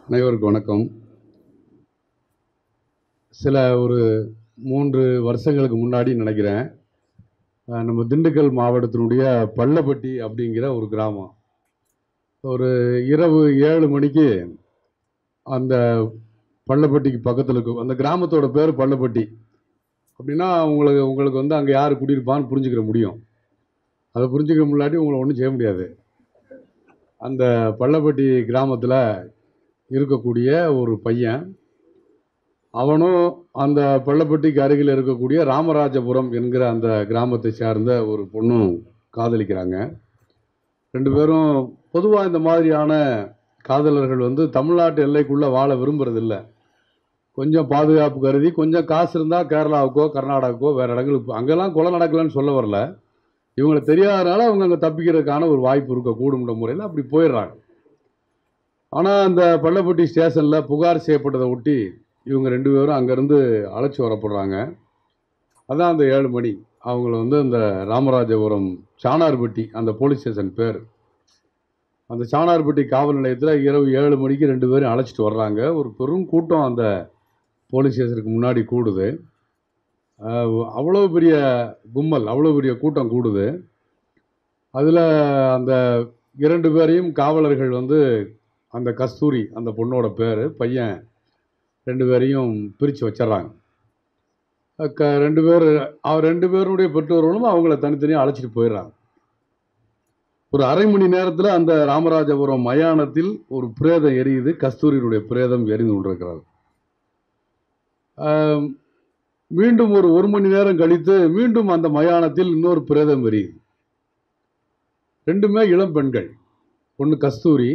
அனைவருக்கும் வணக்கம் சில ஒரு மூன்று வருஷங்களுக்கு முன்னாடி நினைக்கிறேன் அஹ், நம்ம திண்டுக்கல் மாவட்டத்தினுடைய பள்ளப்பட்டி அப்படிங்கிற ஒரு கிராமம் ஒரு இரவு ஏழு மணிக்கு அந்த பள்ளப்பட்டிக்கு பக்கத்தில் இருக்கும் அந்த கிராமத்தோட பேர் பள்ளப்பட்டி அப்படின்னா உங்களுக்கு உங்களுக்கு வந்து அங்கே யார் குடியிருப்பான்னு புரிஞ்சுக்கிற முடியும் அதை புரிஞ்சுக்க முன்னாடி உங்களை ஒன்றும் செய்ய முடியாது அந்த பள்ளப்பட்டி கிராமத்தில் இருக்கக்கூடிய ஒரு பையன் அவனும் அந்த பள்ளப்பட்டிக்கு அருகில் இருக்கக்கூடிய ராமராஜபுரம் என்கிற அந்த கிராமத்தை சார்ந்த ஒரு பொண்ணும் காதலிக்கிறாங்க ரெண்டு பேரும் பொதுவாக இந்த மாதிரியான காதலர்கள் வந்து தமிழ்நாட்டு எல்லைக்குள்ளே வாழ விரும்புறதில்ல கொஞ்சம் பாதுகாப்பு கருதி கொஞ்சம் காசு இருந்தால் கேரளாவுக்கோ கர்நாடகாவுக்கோ வேறு இடங்களுக்கு அங்கெல்லாம் கொலை நடக்கலைன்னு சொல்ல வரல இவங்களை தெரியாதனால அவங்க அங்கே தப்பிக்கிறதுக்கான ஒரு வாய்ப்பு இருக்க கூடும்ன்ற முறையில் அப்படி போயிடுறாங்க ஆனால் அந்த பள்ளப்பட்டி ஸ்டேஷனில் புகார் செய்யப்பட்டதை ஒட்டி இவங்க ரெண்டு பேரும் அங்கேருந்து அழைச்சி வரப்படுறாங்க அதான் அந்த ஏழு மணி அவங்கள வந்து அந்த ராமராஜபுரம் சாணார்பட்டி அந்த போலீஸ் ஸ்டேஷன் பேர் அந்த சாணார்பட்டி காவல் நிலையத்தில் இரவு ஏழு மணிக்கு ரெண்டு பேரும் அழைச்சிட்டு வர்றாங்க ஒரு பெரும் கூட்டம் அந்த போலீஸ் ஸ்டேஷனுக்கு முன்னாடி கூடுது அஹ் அவ்வளோ பெரிய கும்பல் அவ்வளோ பெரிய கூட்டம் கூடுது அதில் அந்த இரண்டு பேரையும் காவலர்கள் வந்து அந்த கஸ்தூரி அந்த பொண்ணோட பேர் பையன் ரெண்டு பேரையும் பிரித்து வச்சிடுறாங்க க ரெண்டு பேர் அவர் ரெண்டு பேருடைய பெற்றோர்களும் அவங்கள தனித்தனியாக அழைச்சிட்டு போயிடுறாங்க ஒரு அரை மணி நேரத்தில் அந்த ராமராஜபுரம் மயானத்தில் ஒரு பிரேதம் எரியுது கஸ்தூரியினுடைய பிரேதம் எரிந்து கொண்டிருக்கிறது ஆம், மீண்டும் ஒரு ஒரு மணி நேரம் கழித்து மீண்டும் அந்த மயானத்தில் இன்னொரு பிரேதம் எரியுது ரெண்டுமே இளம் பெண்கள் ஒன்று கஸ்தூரி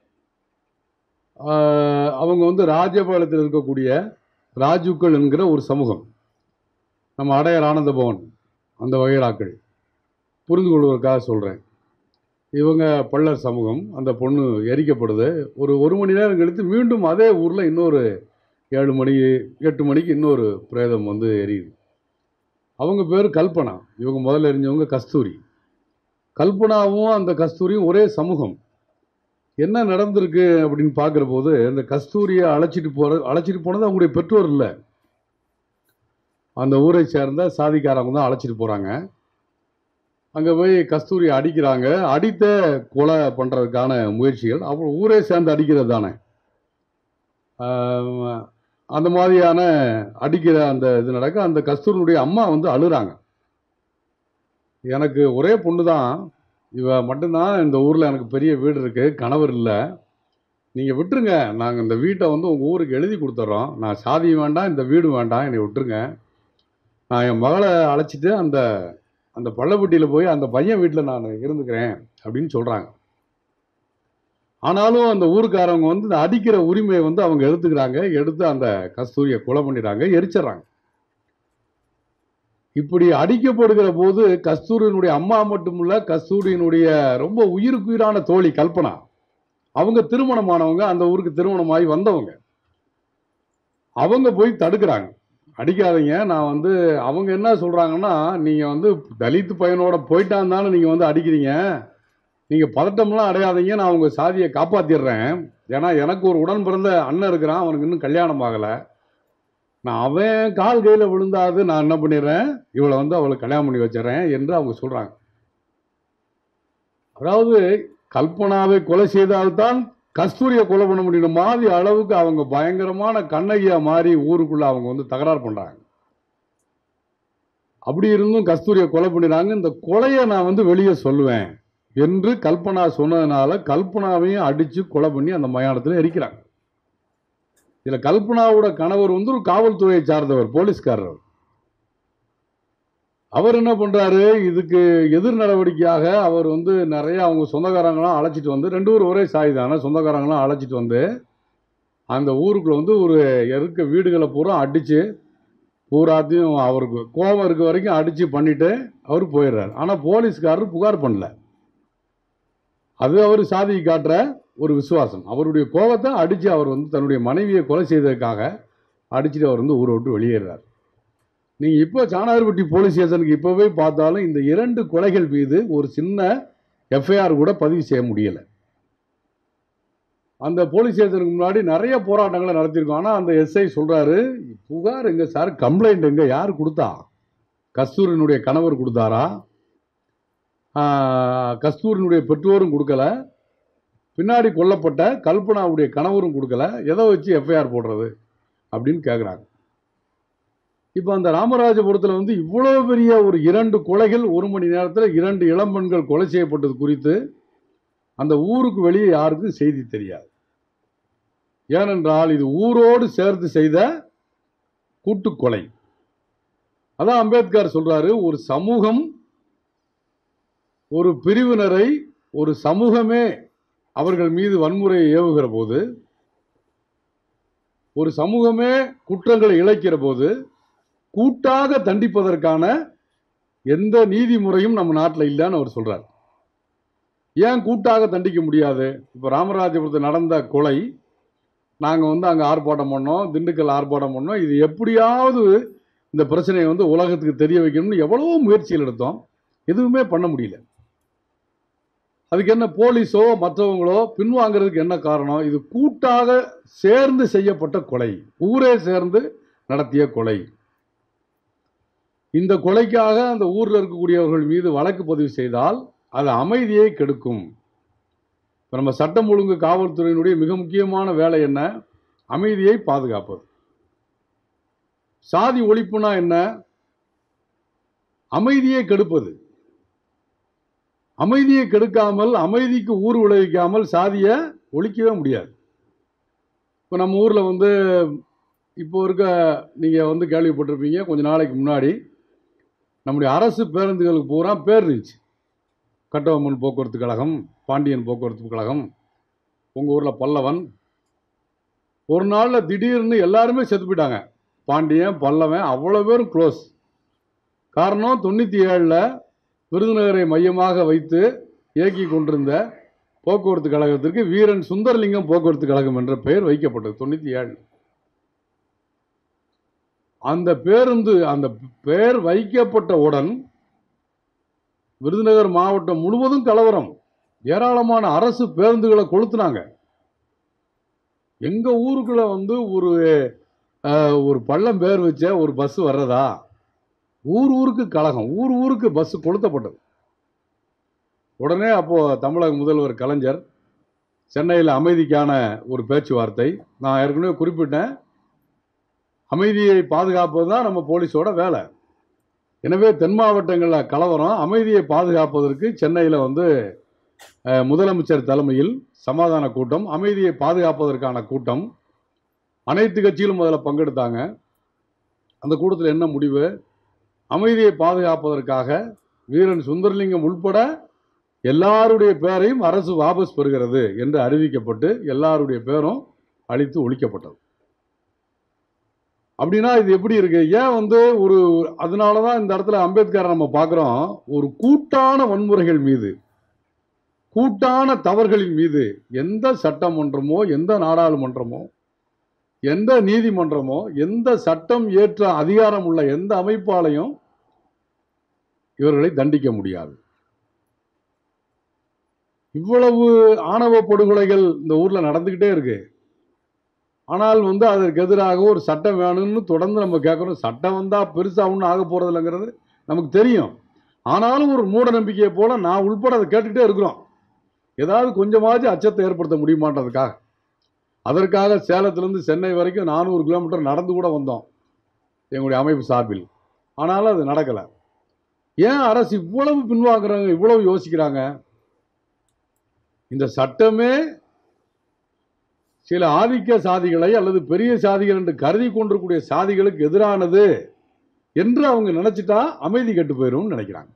ஆஹ் அவங்க வந்து ராஜபாளையத்தில் இருக்கக்கூடிய ராஜுக்கள் என்கிற ஒரு சமூகம் நம்ம அடையார் ஆனந்த பவன் அந்த வகைராக்கள் புரிந்து கொள்வதற்காக சொல்கிறேன் இவங்க பள்ளர் சமூகம் அந்த பொண்ணு எரிக்கப்படுது ஒரு ஒரு மணி நேரம் கழித்து மீண்டும் அதே ஊரில் இன்னொரு ஏழு மணி எட்டு மணிக்கு இன்னொரு பிரேதம் வந்து எரியுது அவங்க பேர் கல்பனா இவங்க முதல்ல எரிஞ்சவங்க கஸ்தூரி கல்பனாவும் அந்த கஸ்தூரியும் ஒரே சமூகம் என்ன நடந்திருக்கு அப்படின்னு பார்க்குற போது இந்த கஸ்தூரியை அழைச்சிட்டு போகிற அழைச்சிட்டு போனது அவங்களுடைய பெற்றோர் இல்லை அந்த ஊரை சேர்ந்த சாதிக்காரங்க தான் அழைச்சிட்டு போகிறாங்க அங்கே போய் கஸ்தூரியை அடிக்கிறாங்க அடித்த கொலை பண்ணுறதுக்கான முயற்சிகள் அப்புறம் ஊரே சேர்ந்து அடிக்கிறது தானே ஆஹ் அந்த மாதிரியான அடிக்கிற அந்த இது நடக்க அந்த கஸ்தூரினுடைய அம்மா வந்து அழுறாங்க எனக்கு ஒரே பொண்ணு தான் இவ மட்டும்தான் இந்த ஊரில் எனக்கு பெரிய வீடு இருக்குது கணவர் இல்லை நீங்கள் விட்டுருங்க நாங்கள் இந்த வீட்டை வந்து உங்கள் ஊருக்கு எழுதி கொடுத்துட்றோம் நான் சாதி வேண்டாம் இந்த வீடு வேண்டாம் என்னை விட்டுருங்க நான் என் மகளை அழைச்சிட்டு அந்த அந்த பள்ளப்பட்டியில் போய் அந்த பையன் வீட்டில் நான் இருந்துக்கிறேன் அப்படின்னு சொல்கிறாங்க ஆனாலும் அந்த ஊருக்காரவங்க வந்து இந்த அடிக்கிற உரிமையை வந்து அவங்க எடுத்துக்கிறாங்க எடுத்து அந்த கஸ்தூரியை கொலை பண்ணிடுறாங்க எரிச்சிடுறாங்க இப்படி அடிக்கப்படுகிற போது கஸ்தூரியினுடைய அம்மா மட்டுமில்ல கஸ்தூரியினுடைய ரொம்ப உயிருக்கு உயிரான தோழி கல்பனா அவங்க திருமணமானவங்க அந்த ஊருக்கு திருமணமாகி வந்தவங்க அவங்க போய் தடுக்கிறாங்க அடிக்காதீங்க நான் வந்து அவங்க என்ன சொல்றாங்கன்னா நீங்க வந்து தலித் பையனோட போயிட்டான் தானே நீங்க வந்து அடிக்கிறீங்க நீங்க பதட்டம்லாம் அடையாதீங்க நான் உங்க சாதியை காப்பாத்திடுறேன் ஏன்னா எனக்கு ஒரு உடன் பிறந்த அண்ணன் இருக்கிறான் அவனுக்கு இன்னும் கல்யாணம் ஆகலை நான் அவன் கால் கையில் விழுந்தாது நான் என்ன பண்ணிடுறேன் இவளை வந்து அவளை கல்யாணம் பண்ணி வச்சிடறேன் என்று அவங்க சொல்கிறாங்க அதாவது கல்பனாவை கொலை செய்தால்தான் கஸ்தூரியை கொலை பண்ண முடியும் மாதிரி அளவுக்கு அவங்க பயங்கரமான கண்ணகியா மாறி ஊருக்குள்ள அவங்க வந்து தகராறு பண்ணுறாங்க அப்படி இருந்தும் கஸ்தூரியை கொலை பண்ணிடுறாங்க இந்த கொலையை நான் வந்து வெளியே சொல்லுவேன் என்று கல்பனா சொன்னதுனால கல்பனாவையும் அடித்து கொலை பண்ணி அந்த மயானத்தில் எரிக்கிறாங்க இதில் கல்பனாவோட கணவர் வந்து ஒரு காவல்துறையை சார்ந்தவர் போலீஸ்காரர் அவர் என்ன பண்றாரு இதுக்கு எதிர் நடவடிக்கையாக அவர் வந்து நிறைய அவங்க சொந்தக்காரங்களாம் அழைச்சிட்டு வந்து ரெண்டு பேரும் ஒரே சாய் தானே சொந்தக்காரங்களாம் அழைச்சிட்டு வந்து அந்த ஊருக்குள்ள வந்து ஒரு இருக்க வீடுகளை பூரா அடிச்சு பூராத்தையும் அவருக்கு கோபம் இருக்க வரைக்கும் அடிச்சு பண்ணிட்டு அவர் போயிடுறாரு ஆனால் போலீஸ்காரர் புகார் பண்ணல அது அவர் சாதி காட்டுற ஒரு விசுவாசம் அவருடைய கோபத்தை அடித்து அவர் வந்து தன்னுடைய மனைவியை கொலை செய்ததுக்காக அடிச்சுட்டு அவர் வந்து ஊரை விட்டு வெளியேறார் நீங்கள் இப்போ சாணார்பட்டி போலீஸ் ஸ்டேஷனுக்கு இப்போ போய் பார்த்தாலும் இந்த இரண்டு கொலைகள் மீது ஒரு சின்ன எஃப்ஐஆர் கூட பதிவு செய்ய முடியலை அந்த போலீஸ் ஸ்டேஷனுக்கு முன்னாடி நிறைய போராட்டங்களை நடத்தியிருக்கோம் ஆனால் அந்த எஸ்ஐ சொல்கிறாரு புகார் எங்கே சார் கம்ப்ளைண்ட் எங்கே யார் கொடுத்தா கஸ்தூரினுடைய கணவர் கொடுத்தாரா ஆஹ், கஸ்தூரினுடைய பெற்றோரும் கொடுக்கல பின்னாடி கொல்லப்பட்ட கல்பனாவுடைய கணவரும் கொடுக்கல எதை வச்சு எஃப்ஐஆர் போடுறது அப்படின்னு கேட்குறாங்க இப்போ அந்த ராமராஜபுரத்தில் வந்து இவ்வளோ பெரிய ஒரு இரண்டு கொலைகள் ஒரு மணி நேரத்தில் இரண்டு இளம்பெண்கள் கொலை செய்யப்பட்டது குறித்து அந்த ஊருக்கு வெளியே யாருக்கும் செய்தி தெரியாது ஏனென்றால் இது ஊரோடு சேர்த்து செய்த கூட்டுக்கொலை அதான் அம்பேத்கர் சொல்றாரு ஒரு சமூகம் ஒரு பிரிவினரை ஒரு சமூகமே அவர்கள் மீது வன்முறையை ஏவுகிற போது ஒரு சமூகமே குற்றங்களை இழைக்கிற போது கூட்டாக தண்டிப்பதற்கான எந்த நீதிமுறையும் நம்ம நாட்டில் இல்லைன்னு அவர் சொல்றார் ஏன் கூட்டாக தண்டிக்க முடியாது இப்போ ராமராஜபுரத்தில் நடந்த கொலை நாங்கள் வந்து அங்கே ஆர்ப்பாட்டம் பண்ணோம் திண்டுக்கல் ஆர்ப்பாட்டம் பண்ணோம் இது எப்படியாவது இந்த பிரச்சனையை வந்து உலகத்துக்கு தெரிய வைக்கணும்னு எவ்வளவோ முயற்சிகள் எடுத்தோம் எதுவுமே பண்ண முடியல அதுக்கு என்ன போலீஸோ மற்றவங்களோ பின்வாங்கிறதுக்கு என்ன காரணம் இது கூட்டாக சேர்ந்து செய்யப்பட்ட கொலை ஊரே சேர்ந்து நடத்திய கொலை இந்த கொலைக்காக அந்த ஊரில் இருக்கக்கூடியவர்கள் மீது வழக்கு பதிவு செய்தால் அது அமைதியை கெடுக்கும் இப்போ நம்ம சட்டம் ஒழுங்கு காவல்துறையினுடைய மிக முக்கியமான வேலை என்ன அமைதியை பாதுகாப்பது சாதி ஒழிப்புனா என்ன அமைதியை கெடுப்பது அமைதியை கெடுக்காமல் அமைதிக்கு ஊர் விளைவிக்காமல் சாதியை ஒழிக்கவே முடியாது இப்போ நம்ம ஊரில் வந்து இப்போ இருக்க நீங்கள் வந்து கேள்விப்பட்டிருப்பீங்க கொஞ்ச நாளைக்கு முன்னாடி நம்முடைய அரசு பேருந்துகளுக்கு பூரா பேர் இருந்துச்சு கட்டபொம்மன் போக்குவரத்து கழகம் பாண்டியன் போக்குவரத்து கழகம் உங்கள் ஊரில் பல்லவன் ஒரு நாளில் திடீர்னு எல்லாருமே செத்து போயிட்டாங்க பாண்டியன் பல்லவன் அவ்வளோ பேரும் க்ளோஸ் காரணம் தொண்ணூற்றி ஏழில் விருதுநகரை மையமாக வைத்து இயக்கி கொண்டிருந்த போக்குவரத்து கழகத்திற்கு வீரன் சுந்தரலிங்கம் போக்குவரத்து கழகம் என்ற பெயர் வைக்கப்பட்டது தொண்ணூற்றி ஏழு அந்த பேருந்து அந்த பெயர் வைக்கப்பட்டவுடன் விருதுநகர் மாவட்டம் முழுவதும் கலவரம் ஏராளமான அரசு பேருந்துகளை கொளுத்துனாங்க எங்க ஊருக்குள்ள வந்து ஒரு அஹ், ஒரு பள்ளம் பேர் வச்ச ஒரு பஸ் வர்றதா ஊர் ஊருக்கு கழகம் ஊர் ஊருக்கு பஸ் கொளுத்தப்பட்டது உடனே அப்போ தமிழக முதல்வர் கலைஞர் சென்னையில் அமைதிக்கான ஒரு பேச்சுவார்த்தை நான் ஏற்கனவே குறிப்பிட்டேன் அமைதியை பாதுகாப்பது தான் நம்ம போலீஸோட வேலை எனவே தென் மாவட்டங்களில் கலவரம் அமைதியை பாதுகாப்பதற்கு சென்னையில் வந்து அஹ், முதலமைச்சர் தலைமையில் சமாதான கூட்டம் அமைதியை பாதுகாப்பதற்கான கூட்டம் அனைத்து கட்சிகளும் அதில் பங்கெடுத்தாங்க அந்த கூட்டத்தில் என்ன முடிவு அமைதியை பாதுகாப்பதற்காக வீரன் சுந்தரலிங்கம் உள்பட எல்லாருடைய பேரையும் அரசு வாபஸ் பெறுகிறது என்று அறிவிக்கப்பட்டு எல்லாருடைய பேரும் அழித்து ஒழிக்கப்பட்டது அப்படின்னா இது எப்படி இருக்கு ஏன் வந்து ஒரு அதனால தான் இந்த இடத்துல அம்பேத்கரை நம்ம பார்க்குறோம் ஒரு கூட்டான வன்முறைகள் மீது கூட்டான தவறுகளின் மீது எந்த சட்டமன்றமோ எந்த நாடாளுமன்றமோ எந்த நீதிமன்றமோ எந்த சட்டம் ஏற்ற அதிகாரம் உள்ள எந்த அமைப்பாலையும் இவர்களை தண்டிக்க முடியாது இவ்வளவு ஆணவ படுகொலைகள் இந்த ஊர்ல நடந்துகிட்டே இருக்கு ஆனால் வந்து அதற்கு எதிராக ஒரு சட்டம் வேணும்னு தொடர்ந்து நம்ம கேட்குறோம் சட்டம் வந்தா பெருசா ஒன்றும் ஆக போறது இல்லைங்கிறது நமக்கு தெரியும் ஆனாலும் ஒரு மூட நம்பிக்கையை போல நான் உள்பட அதை கேட்டுக்கிட்டே இருக்கிறோம் ஏதாவது கொஞ்சமாச்சும் அச்சத்தை ஏற்படுத்த முடியுமான்றதுக்காக அதற்காக சேலத்திலிருந்து சென்னை வரைக்கும் நானூறு கிலோமீட்டர் நடந்து கூட வந்தோம் எங்களுடைய அமைப்பு சார்பில் ஆனாலும் அது நடக்கலை ஏன் அரசு இவ்வளவு பின்வாங்குறாங்க இவ்வளவு யோசிக்கிறாங்க இந்த சட்டமே சில ஆதிக்க சாதிகளை அல்லது பெரிய சாதிகள் என்று கருதி கொண்டிருக்கூடிய சாதிகளுக்கு எதிரானது என்று அவங்க நினைச்சிட்டா அமைதி கெட்டு போயிடும்னு நினைக்கிறாங்க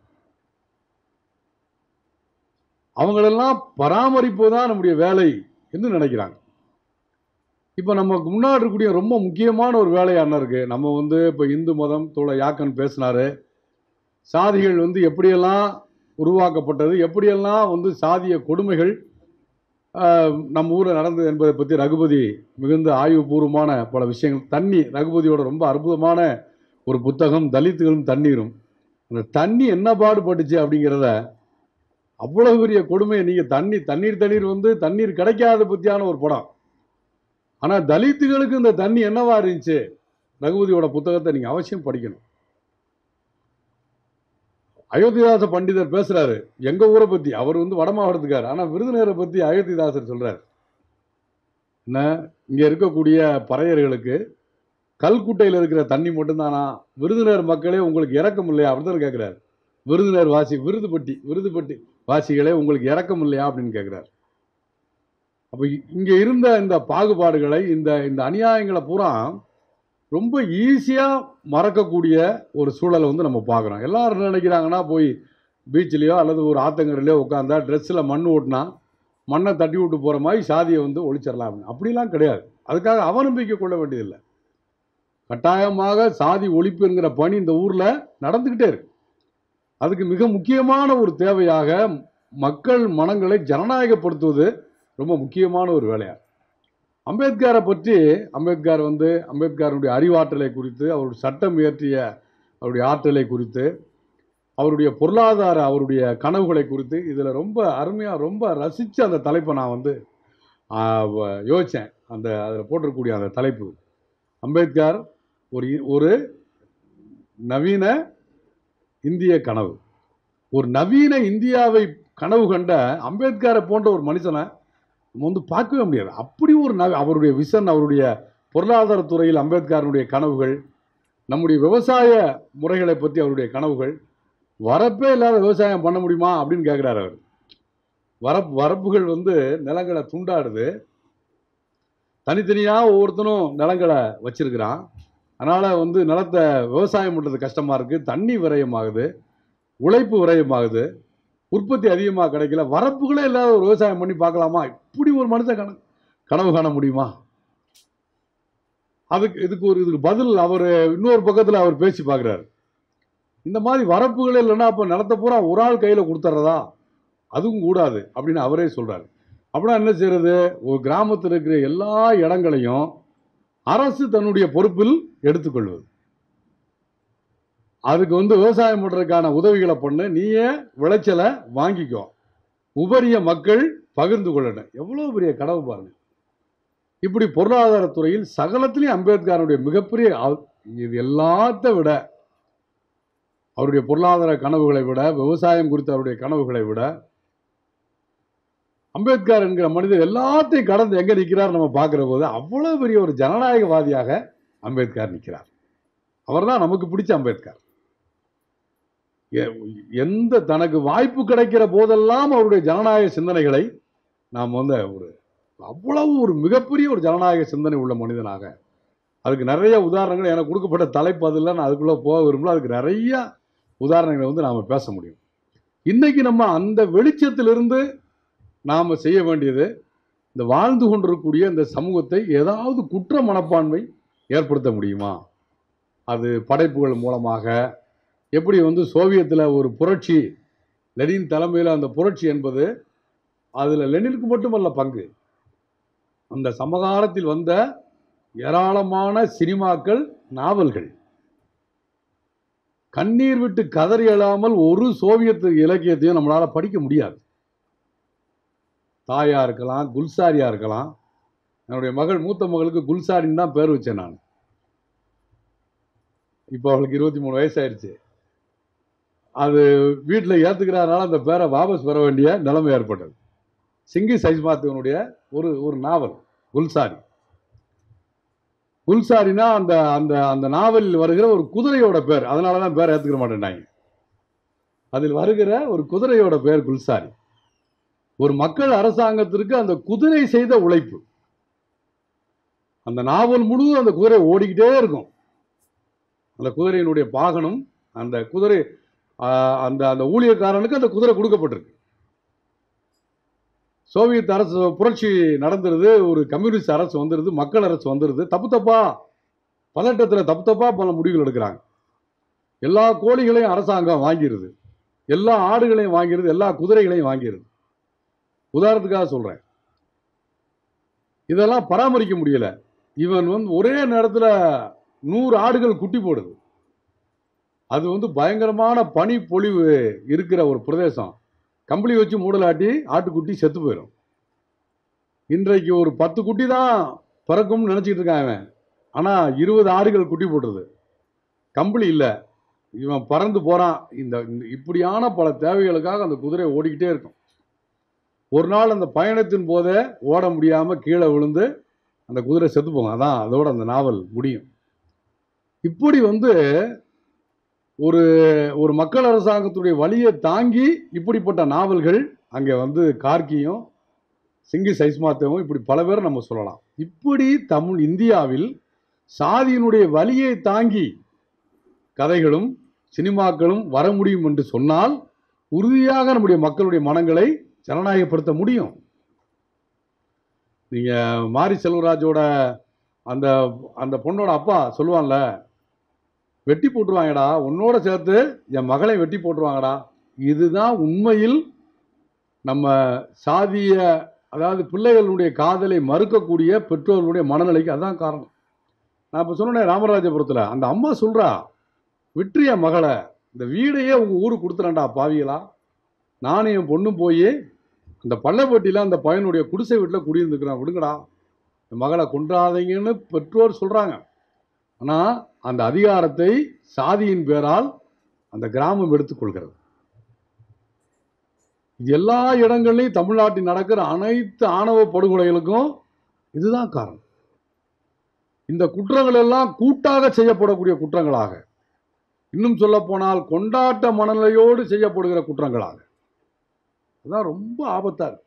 அவங்களெல்லாம் பராமரிப்பு தான் நம்முடைய வேலை என்று நினைக்கிறாங்க இப்போ நமக்கு முன்னாடி இருக்கக்கூடிய ரொம்ப முக்கியமான ஒரு வேலை என்ன இருக்கு நம்ம வந்து இப்போ இந்து மதம் தோழ யாக்கன் பேசினாரு சாதிகள் வந்து எப்படியெல்லாம் உருவாக்கப்பட்டது எப்படியெல்லாம் வந்து சாதிய கொடுமைகள் ஆஹ், நம்ம ஊரில் நடந்தது என்பதை பற்றி ரகுபதி மிகுந்த ஆய்வுபூர்வமான பல விஷயங்கள் தண்ணி ரகுபதியோட ரொம்ப அற்புதமான ஒரு புத்தகம் தலித்துகளும் தண்ணீரும் அந்த தண்ணி என்ன பாடுபட்டுச்சு அப்படிங்கிறத அவ்வளவு பெரிய கொடுமையை நீங்க தண்ணி தண்ணீர் தண்ணீர் வந்து தண்ணீர் கிடைக்காத பத்தியான ஒரு படம் ஆனா தலித்துகளுக்கு இந்த தண்ணி என்னவா இருந்துச்சு ரகுபதியோட புத்தகத்தை நீங்க அவசியம் படிக்கணும் அயோத்திதாச பண்டிதர் பேசுறாரு எங்க ஊரை பத்தி அவர் வந்து வட மாவட்டத்துக்கார் ஆனா விருதுநகரை பத்தி அயோத்திதாசர் சொல்றாரு என்ன இங்க இருக்கக்கூடிய பறையர்களுக்கு கல்குட்டையில் இருக்கிற தண்ணி மட்டும்தானா விருதுநகர் மக்களே உங்களுக்கு இறக்கம் இல்லையா அப்படின்னு கேட்கிறாரு விருதுநகர் வாசி விருதுப்பட்டி விருதுப்பட்டி வாசிகளே உங்களுக்கு இறக்கம் இல்லையா அப்படின்னு கேட்கிறார் அப்ப இ- இங்க இருந்த இந்த பாகுபாடுகளை இந்த இந்த அநியாயங்களை பூரா ரொம்ப ஈஸியா மறக்கக்கூடிய ஒரு சூழலை வந்து நம்ம பார்க்குறோம் எல்லாரும் என்ன நினைக்கிறாங்கன்னா போய் பீச்லேயோ அல்லது ஒரு ஆத்தங்கரையிலையோ உட்காந்தா ட்ரெஸ்ஸில் மண் ஓட்டினா மண்ணை தட்டி விட்டு போகிற மாதிரி சாதியை வந்து ஒழிச்சிடலாம் அப்படின்னு அப்படிலாம் கிடையாது அதுக்காக அவநம்பிக்கை கொள்ள வேண்டியதில்லை கட்டாயமாக சாதி ஒழிப்புங்கிற பணி இந்த ஊரில் நடந்துக்கிட்டே இருக்கு அதுக்கு மிக முக்கியமான ஒரு தேவையாக மக்கள் மனங்களை ஜனநாயகப்படுத்துவது ரொம்ப முக்கியமான ஒரு வேலையா அம்பேத்கரை பற்றி அம்பேத்கர் வந்து அம்பேத்கருடைய அறிவாற்றலை குறித்து அவருடைய சட்டம் இயற்றிய அவருடைய ஆற்றலை குறித்து அவருடைய பொருளாதார அவருடைய கனவுகளை குறித்து இதில் ரொம்ப அருமையாக ரொம்ப ரசித்து அந்த தலைப்பை நான் வந்து யோசித்தேன் அந்த அதில் போட்டிருக்கக்கூடிய அந்த தலைப்பு அம்பேத்கர் ஒரு இ- ஒரு நவீன இந்திய கனவு ஒரு நவீன இந்தியாவை கனவு கண்ட அம்பேத்கரை போன்ற ஒரு மனுஷனை நம்ம வந்து பார்க்கவே முடியாது அப்படி ஒரு நவ அவருடைய விஷன் அவருடைய பொருளாதார துறையில் அம்பேத்கருடைய கனவுகள் நம்முடைய விவசாய முறைகளை பற்றி அவருடைய கனவுகள் வரப்பே இல்லாத விவசாயம் பண்ண முடியுமா அப்படின்னு கேட்குறாரு அவர் வரப்பு வரப்புகள் வந்து நிலங்களை துண்டாடுது தனித்தனியாக ஒவ்வொருத்தனும் நிலங்களை வச்சிருக்கிறான் அதனால் வந்து நிலத்தை விவசாயம் பண்ணுறது கஷ்டமாக இருக்குது தண்ணி விரயமாகுது உழைப்பு விரயமாகுது உற்பத்தி அதிகமாக கிடைக்கல வரப்புகளே இல்லாத ஒரு விவசாயம் பண்ணி பார்க்கலாமா இப்படி ஒரு மனுஷன் கன கனவு காண முடியுமா அதுக்கு இதுக்கு ஒரு இதுக்கு பதில் அவர் இன்னொரு பக்கத்தில் அவர் பேசி பார்க்குறாரு இந்த மாதிரி வரப்புகளே இல்லைன்னா அப்போ நிலத்தை பூரா ஒரு ஆள் கையில் கொடுத்துட்றதா அதுவும் கூடாது அப்படின்னு அவரே சொல்கிறாரு அப்படின்னா என்ன செய்யறது ஒரு கிராமத்தில் இருக்கிற எல்லா இடங்களையும் அரசு தன்னுடைய பொறுப்பில் எடுத்துக்கொள்வது அதுக்கு வந்து விவசாயம் பண்ணுறதுக்கான உதவிகளை பண்ணு நீயே விளைச்சலை வாங்கிக்கோ உபரிய மக்கள் பகிர்ந்து கொள்ளணும் எவ்வளோ பெரிய கனவு பாருங்க இப்படி பொருளாதாரத்துறையில் சகலத்திலையும் அம்பேத்கருடைய மிகப்பெரிய ஆ- இது எல்லாத்த விட அவருடைய பொருளாதார கனவுகளை விட விவசாயம் குறித்த அவருடைய கனவுகளை விட அம்பேத்கர் என்கிற மனிதர் எல்லாத்தையும் கடந்து எங்க நிற்கிறார் நம்ம பார்க்கிற போது அவ்வளவு பெரிய ஒரு ஜனநாயகவாதியாக அம்பேத்கர் நிற்கிறார் அவர்தான் நமக்கு பிடிச்ச அம்பேத்கர் எ- எந்த தனக்கு வாய்ப்பு கிடைக்கிற போதெல்லாம் அவருடைய ஜனநாயக சிந்தனைகளை நாம் வந்து ஒரு அவ்வளவு ஒரு மிகப்பெரிய ஒரு ஜனநாயக சிந்தனை உள்ள மனிதனாக அதுக்கு நிறைய உதாரணங்கள் எனக்கு கொடுக்கப்பட்ட தலைப்பு அதில் நான் அதுக்குள்ளே போக விரும்பல அதுக்கு நிறைய உதாரணங்களை வந்து நாம் பேச முடியும் இன்னைக்கு நம்ம அந்த வெளிச்சத்திலிருந்து நாம் செய்ய வேண்டியது இந்த வாழ்ந்து கொண்டிருக்கக்கூடிய இந்த சமூகத்தை ஏதாவது குற்ற மனப்பான்மை ஏற்படுத்த முடியுமா அது படைப்புகள் மூலமாக எப்படி வந்து சோவியத்தில் ஒரு புரட்சி லெனின் தலைமையில் அந்த புரட்சி என்பது அதில் லெனினுக்கு மட்டுமல்ல பங்கு அந்த சமகாலத்தில் வந்த ஏராளமான சினிமாக்கள் நாவல்கள் கண்ணீர் விட்டு கதறி எழாமல் ஒரு சோவியத் இலக்கியத்தையும் நம்மளால படிக்க முடியாது தாயா இருக்கலாம் குல்சாரியா இருக்கலாம் என்னுடைய மகள் மூத்த மகளுக்கு குல்சாரின்னு தான் பேர் வச்சேன் நான் இப்போ அவளுக்கு இருபத்தி மூணு வயசாயிருச்சு அது வீட்டில் ஏற்றுக்கிறதுனால அந்த பேரை வாபஸ் பெற வேண்டிய நிலைமை ஏற்பட்டது சிங்கி சைஸ்மாத்துவனுடைய ஒரு ஒரு நாவல் குல்சாரி குல்சாரினா அந்த அந்த அந்த நாவலில் வருகிற ஒரு குதிரையோட பேர் அதனால தான் பேரை ஏற்றுக்க மாட்டேன்டாங்க அதில் வருகிற ஒரு குதிரையோட பேர் குல்சாரி ஒரு மக்கள் அரசாங்கத்திற்கு அந்த குதிரை செய்த உழைப்பு அந்த நாவல் முழுவதும் அந்த குதிரை ஓடிக்கிட்டே இருக்கும் அந்த குதிரையினுடைய பாகனும் அந்த குதிரை ஆஹ், அந்த அந்த ஊழியக்காரனுக்கு அந்த குதிரை கொடுக்கப்பட்டிருக்கு சோவியத் அரசு புரட்சி நடந்துருது ஒரு கம்யூனிஸ்ட் அரசு வந்துருது மக்கள் அரசு வந்துருது தப்பு தப்பா பதட்டத்தில் தப்பு தப்பா பல முடிவுகள் எடுக்கிறாங்க எல்லா கோழிகளையும் அரசாங்கம் வாங்கிருது எல்லா ஆடுகளையும் வாங்கிருது எல்லா குதிரைகளையும் வாங்கிருது உதாரணத்துக்காக சொல்றேன் இதெல்லாம் பராமரிக்க முடியல இவன் வந்து ஒரே நேரத்தில் நூறு ஆடுகள் குட்டி போடுது அது வந்து பயங்கரமான பனி பொழிவு இருக்கிற ஒரு பிரதேசம் கம்பளி வச்சு மூடலாட்டி ஆட்டுக்குட்டி செத்து போயிடும் இன்றைக்கு ஒரு பத்து குட்டி தான் பிறக்கும்னு நினச்சிக்கிட்டு இருக்கான் அவன் ஆனால் இருபது ஆடுகள் குட்டி போட்டுருது கம்பளி இல்லை இவன் பறந்து போகிறான் இந்த இந்த இப்படியான பல தேவைகளுக்காக அந்த குதிரை ஓடிக்கிட்டே இருக்கும் ஒரு நாள் அந்த பயணத்தின் போதே ஓட முடியாமல் கீழே விழுந்து அந்த குதிரை செத்து போகும் அதான் அதோட அந்த நாவல் முடியும் இப்படி வந்து ஒரு ஒரு மக்கள் அரசாங்கத்துடைய வழியை தாங்கி இப்படிப்பட்ட நாவல்கள் அங்கே வந்து கார்கியும் சிங்கி சைஸ்மாத்தேவும் இப்படி பல பேர் நம்ம சொல்லலாம் இப்படி தமிழ் இந்தியாவில் சாதியினுடைய வலியை தாங்கி கதைகளும் சினிமாக்களும் வர முடியும் என்று சொன்னால் உறுதியாக நம்முடைய மக்களுடைய மனங்களை ஜனநாயகப்படுத்த முடியும் நீங்க மாரி செல்வராஜோட அந்த அந்த பொண்ணோட அப்பா சொல்லுவான்ல வெட்டி போட்டுருவாங்கடா உன்னோட சேர்த்து என் மகளை வெட்டி போட்டுருவாங்கடா இதுதான் உண்மையில் நம்ம சாதிய அதாவது பிள்ளைகளுடைய காதலை மறுக்கக்கூடிய பெற்றோர்களுடைய மனநிலைக்கு அதான் காரணம் நான் இப்போ சொன்னேன் ராமராஜபுரத்தில் அந்த அம்மா சொல்கிறா விட்டுறிய மகளை இந்த வீடையே உங்கள் ஊருக்கு கொடுத்துறேன்டா பாவிகளா நானும் என் பொண்ணும் போய் அந்த பள்ளப்பட்டியில் அந்த பையனுடைய குடிசை வீட்டில் குடியிருந்துக்கிறேன் விடுங்கடா என் மகளை கொன்றாதீங்கன்னு பெற்றோர் சொல்கிறாங்க ஆனால் அந்த அதிகாரத்தை சாதியின் பேரால் அந்த கிராமம் எடுத்துக்கொள்கிறது இது எல்லா இடங்கள்லையும் தமிழ்நாட்டில் நடக்கிற அனைத்து ஆணவ படுகொலைகளுக்கும் இதுதான் காரணம் இந்த குற்றங்கள் எல்லாம் கூட்டாக செய்யப்படக்கூடிய குற்றங்களாக இன்னும் சொல்ல போனால் கொண்டாட்ட மனநிலையோடு செய்யப்படுகிற குற்றங்களாக அதுதான் ரொம்ப ஆபத்தா இருக்கு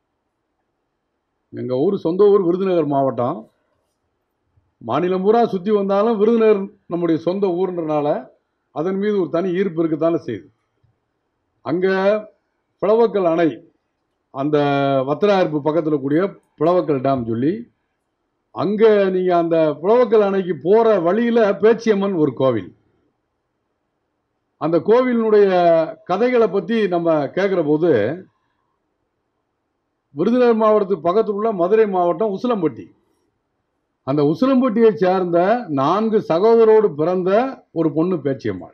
எங்க ஊர் சொந்த ஊர் விருதுநகர் மாவட்டம் மாநிலம் பூரா சுற்றி வந்தாலும் விருதுநகர் நம்முடைய சொந்த ஊர்ன்றனால அதன் மீது ஒரு தனி ஈர்ப்பு இருக்குதானே செய்யுது அங்கே பிளவக்கல் அணை அந்த வத்திராயிருப்பு பக்கத்தில் கூடிய பிளவக்கல் டேம் சொல்லி அங்கே நீங்கள் அந்த புலவக்கல் அணைக்கு போகிற வழியில் பேச்சியம்மன் ஒரு கோவில் அந்த கோவிலினுடைய கதைகளை பற்றி நம்ம கேட்குற போது விருதுநகர் மாவட்டத்துக்கு பக்கத்தில் உள்ள மதுரை மாவட்டம் உசிலம்பட்டி அந்த உசிலம்பட்டியை சேர்ந்த நான்கு சகோதரோடு பிறந்த ஒரு பொண்ணு பேச்சியம்மாள்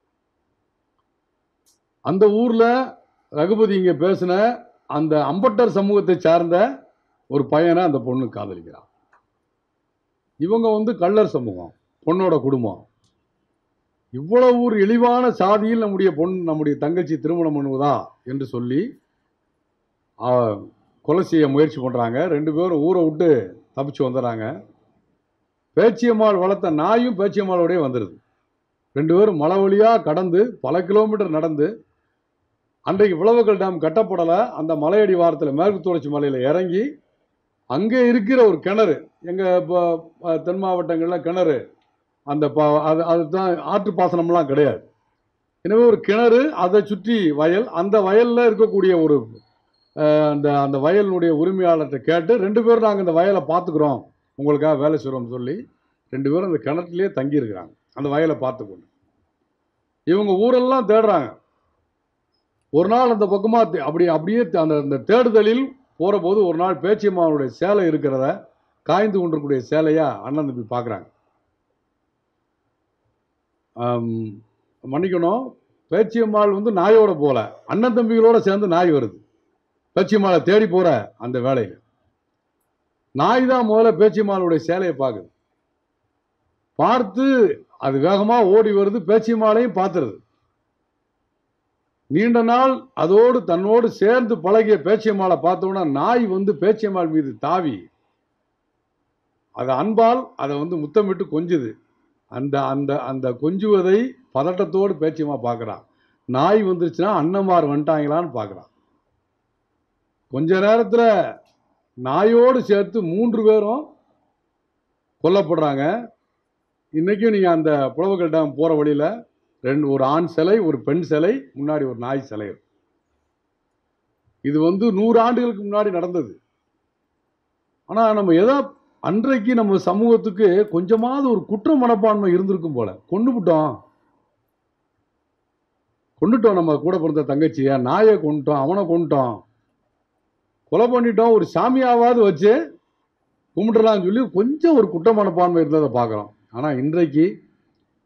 அந்த ஊரில் ரகுபதி இங்கே பேசின அந்த அம்பட்டர் சமூகத்தை சார்ந்த ஒரு பையனை அந்த பொண்ணு காதலிக்கிறான் இவங்க வந்து கள்ளர் சமூகம் பொண்ணோட குடும்பம் இவ்வளவு ஒரு இழிவான சாதியில் நம்முடைய பொன் நம்முடைய தங்கச்சி திருமணம் பண்ணுவதா என்று சொல்லி ஆ, கொலை செய்ய முயற்சி பண்ணுறாங்க ரெண்டு பேரும் ஊரை விட்டு தப்பிச்சு வந்துடுறாங்க பேச்சியம்மாள் வளர்த்த நாயும் பேச்சியம்மாளோடய வந்துடுது ரெண்டு பேரும் மலை வழியாக கடந்து பல கிலோமீட்டர் நடந்து அன்றைக்கு விளவுக்கல் டேம் கட்டப்படலை அந்த மலையடி வாரத்தில் மேற்கு தொடர்ச்சி மலையில் இறங்கி அங்கே இருக்கிற ஒரு கிணறு எங்கள் இப்போ அஹ், தென் மாவட்டங்களில் கிணறு அந்த பா அது அதுதான் ஆற்று பாசனம்லாம் கிடையாது எனவே ஒரு கிணறு அதை சுற்றி வயல் அந்த வயலில் இருக்கக்கூடிய ஒரு அஹ், அந்த அந்த வயலினுடைய உரிமையாளர்கிட்ட கேட்டு ரெண்டு பேரும் நாங்கள் இந்த வயலை பார்த்துக்குறோம் உங்களுக்காக வேலை செய்கிறோம்னு சொல்லி ரெண்டு பேரும் அந்த கிணத்துலேயே தங்கியிருக்கிறாங்க அந்த வயலை பார்த்துக்கொண்டு இவங்க ஊரெல்லாம் தேடுறாங்க ஒரு நாள் அந்த பக்கமாக அப்படி அப்படியே அந்த அந்த தேடுதலில் போகிற போது ஒரு நாள் பேச்சியம்மாவுடைய சேலை இருக்கிறத காய்ந்து கொண்டிருக்கக்கூடிய சேலையா அண்ணன் தம்பி பார்க்குறாங்க மன்னிக்கணும் பேச்சியம்மாள் வந்து நாயோட போல அண்ணன் தம்பிகளோட சேர்ந்து நாய் வருது பேச்சியம்மாளை தேடி போகிற அந்த வேலையில் நாய் தான் முதல்ல பேச்சியம்மாளுடைய சேலையை பார்க்குது பார்த்து அது வேகமாக ஓடி வருது பேச்சியம்மாளையும் பார்த்துருது நீண்ட நாள் அதோடு தன்னோடு சேர்ந்து பழகிய பேச்சியம்மாளை பார்த்தோன்னா நாய் வந்து பேச்சியம்மாள் மீது தாவி அது அன்பால் அதை வந்து முத்தமிட்டு கொஞ்சுது அந்த அந்த அந்த கொஞ்சுவதை பதட்டத்தோடு பேச்சியம்மா பார்க்குறான் நாய் வந்துருச்சுன்னா அண்ணன்மார் வந்துட்டாங்களான்னு பார்க்குறான் கொஞ்ச நேரத்தில் நாயோடு சேர்த்து மூன்று பேரும் கொல்லப்படுறாங்க இன்றைக்கும் நீங்கள் அந்த புலவக்கல் டேம் போகிற வழியில் ரெண்டு ஒரு ஆண் சிலை ஒரு பெண் சிலை முன்னாடி ஒரு நாய் சிலை இருக்கும். இது வந்து நூறு ஆண்டுகளுக்கு முன்னாடி நடந்தது ஆனால் நம்ம எதோ அன்றைக்கு நம்ம சமூகத்துக்கு கொஞ்சமாவது ஒரு குற்ற மனப்பான்மை இருந்திருக்கும் போல கொண்டு விட்டோம் கொண்டுட்டோம் நம்ம கூட பிறந்த தங்கச்சியை நாயை கொண்டுட்டோம் அவனை கொண்டுட்டோம் கொலை பண்ணிட்டோம் ஒரு சாமியாவது வச்சு கும்பிட்டுலாம்னு சொல்லி கொஞ்சம் ஒரு குற்ற மனப்பான்மை இருந்ததை பார்க்குறோம் ஆனால் இன்றைக்கு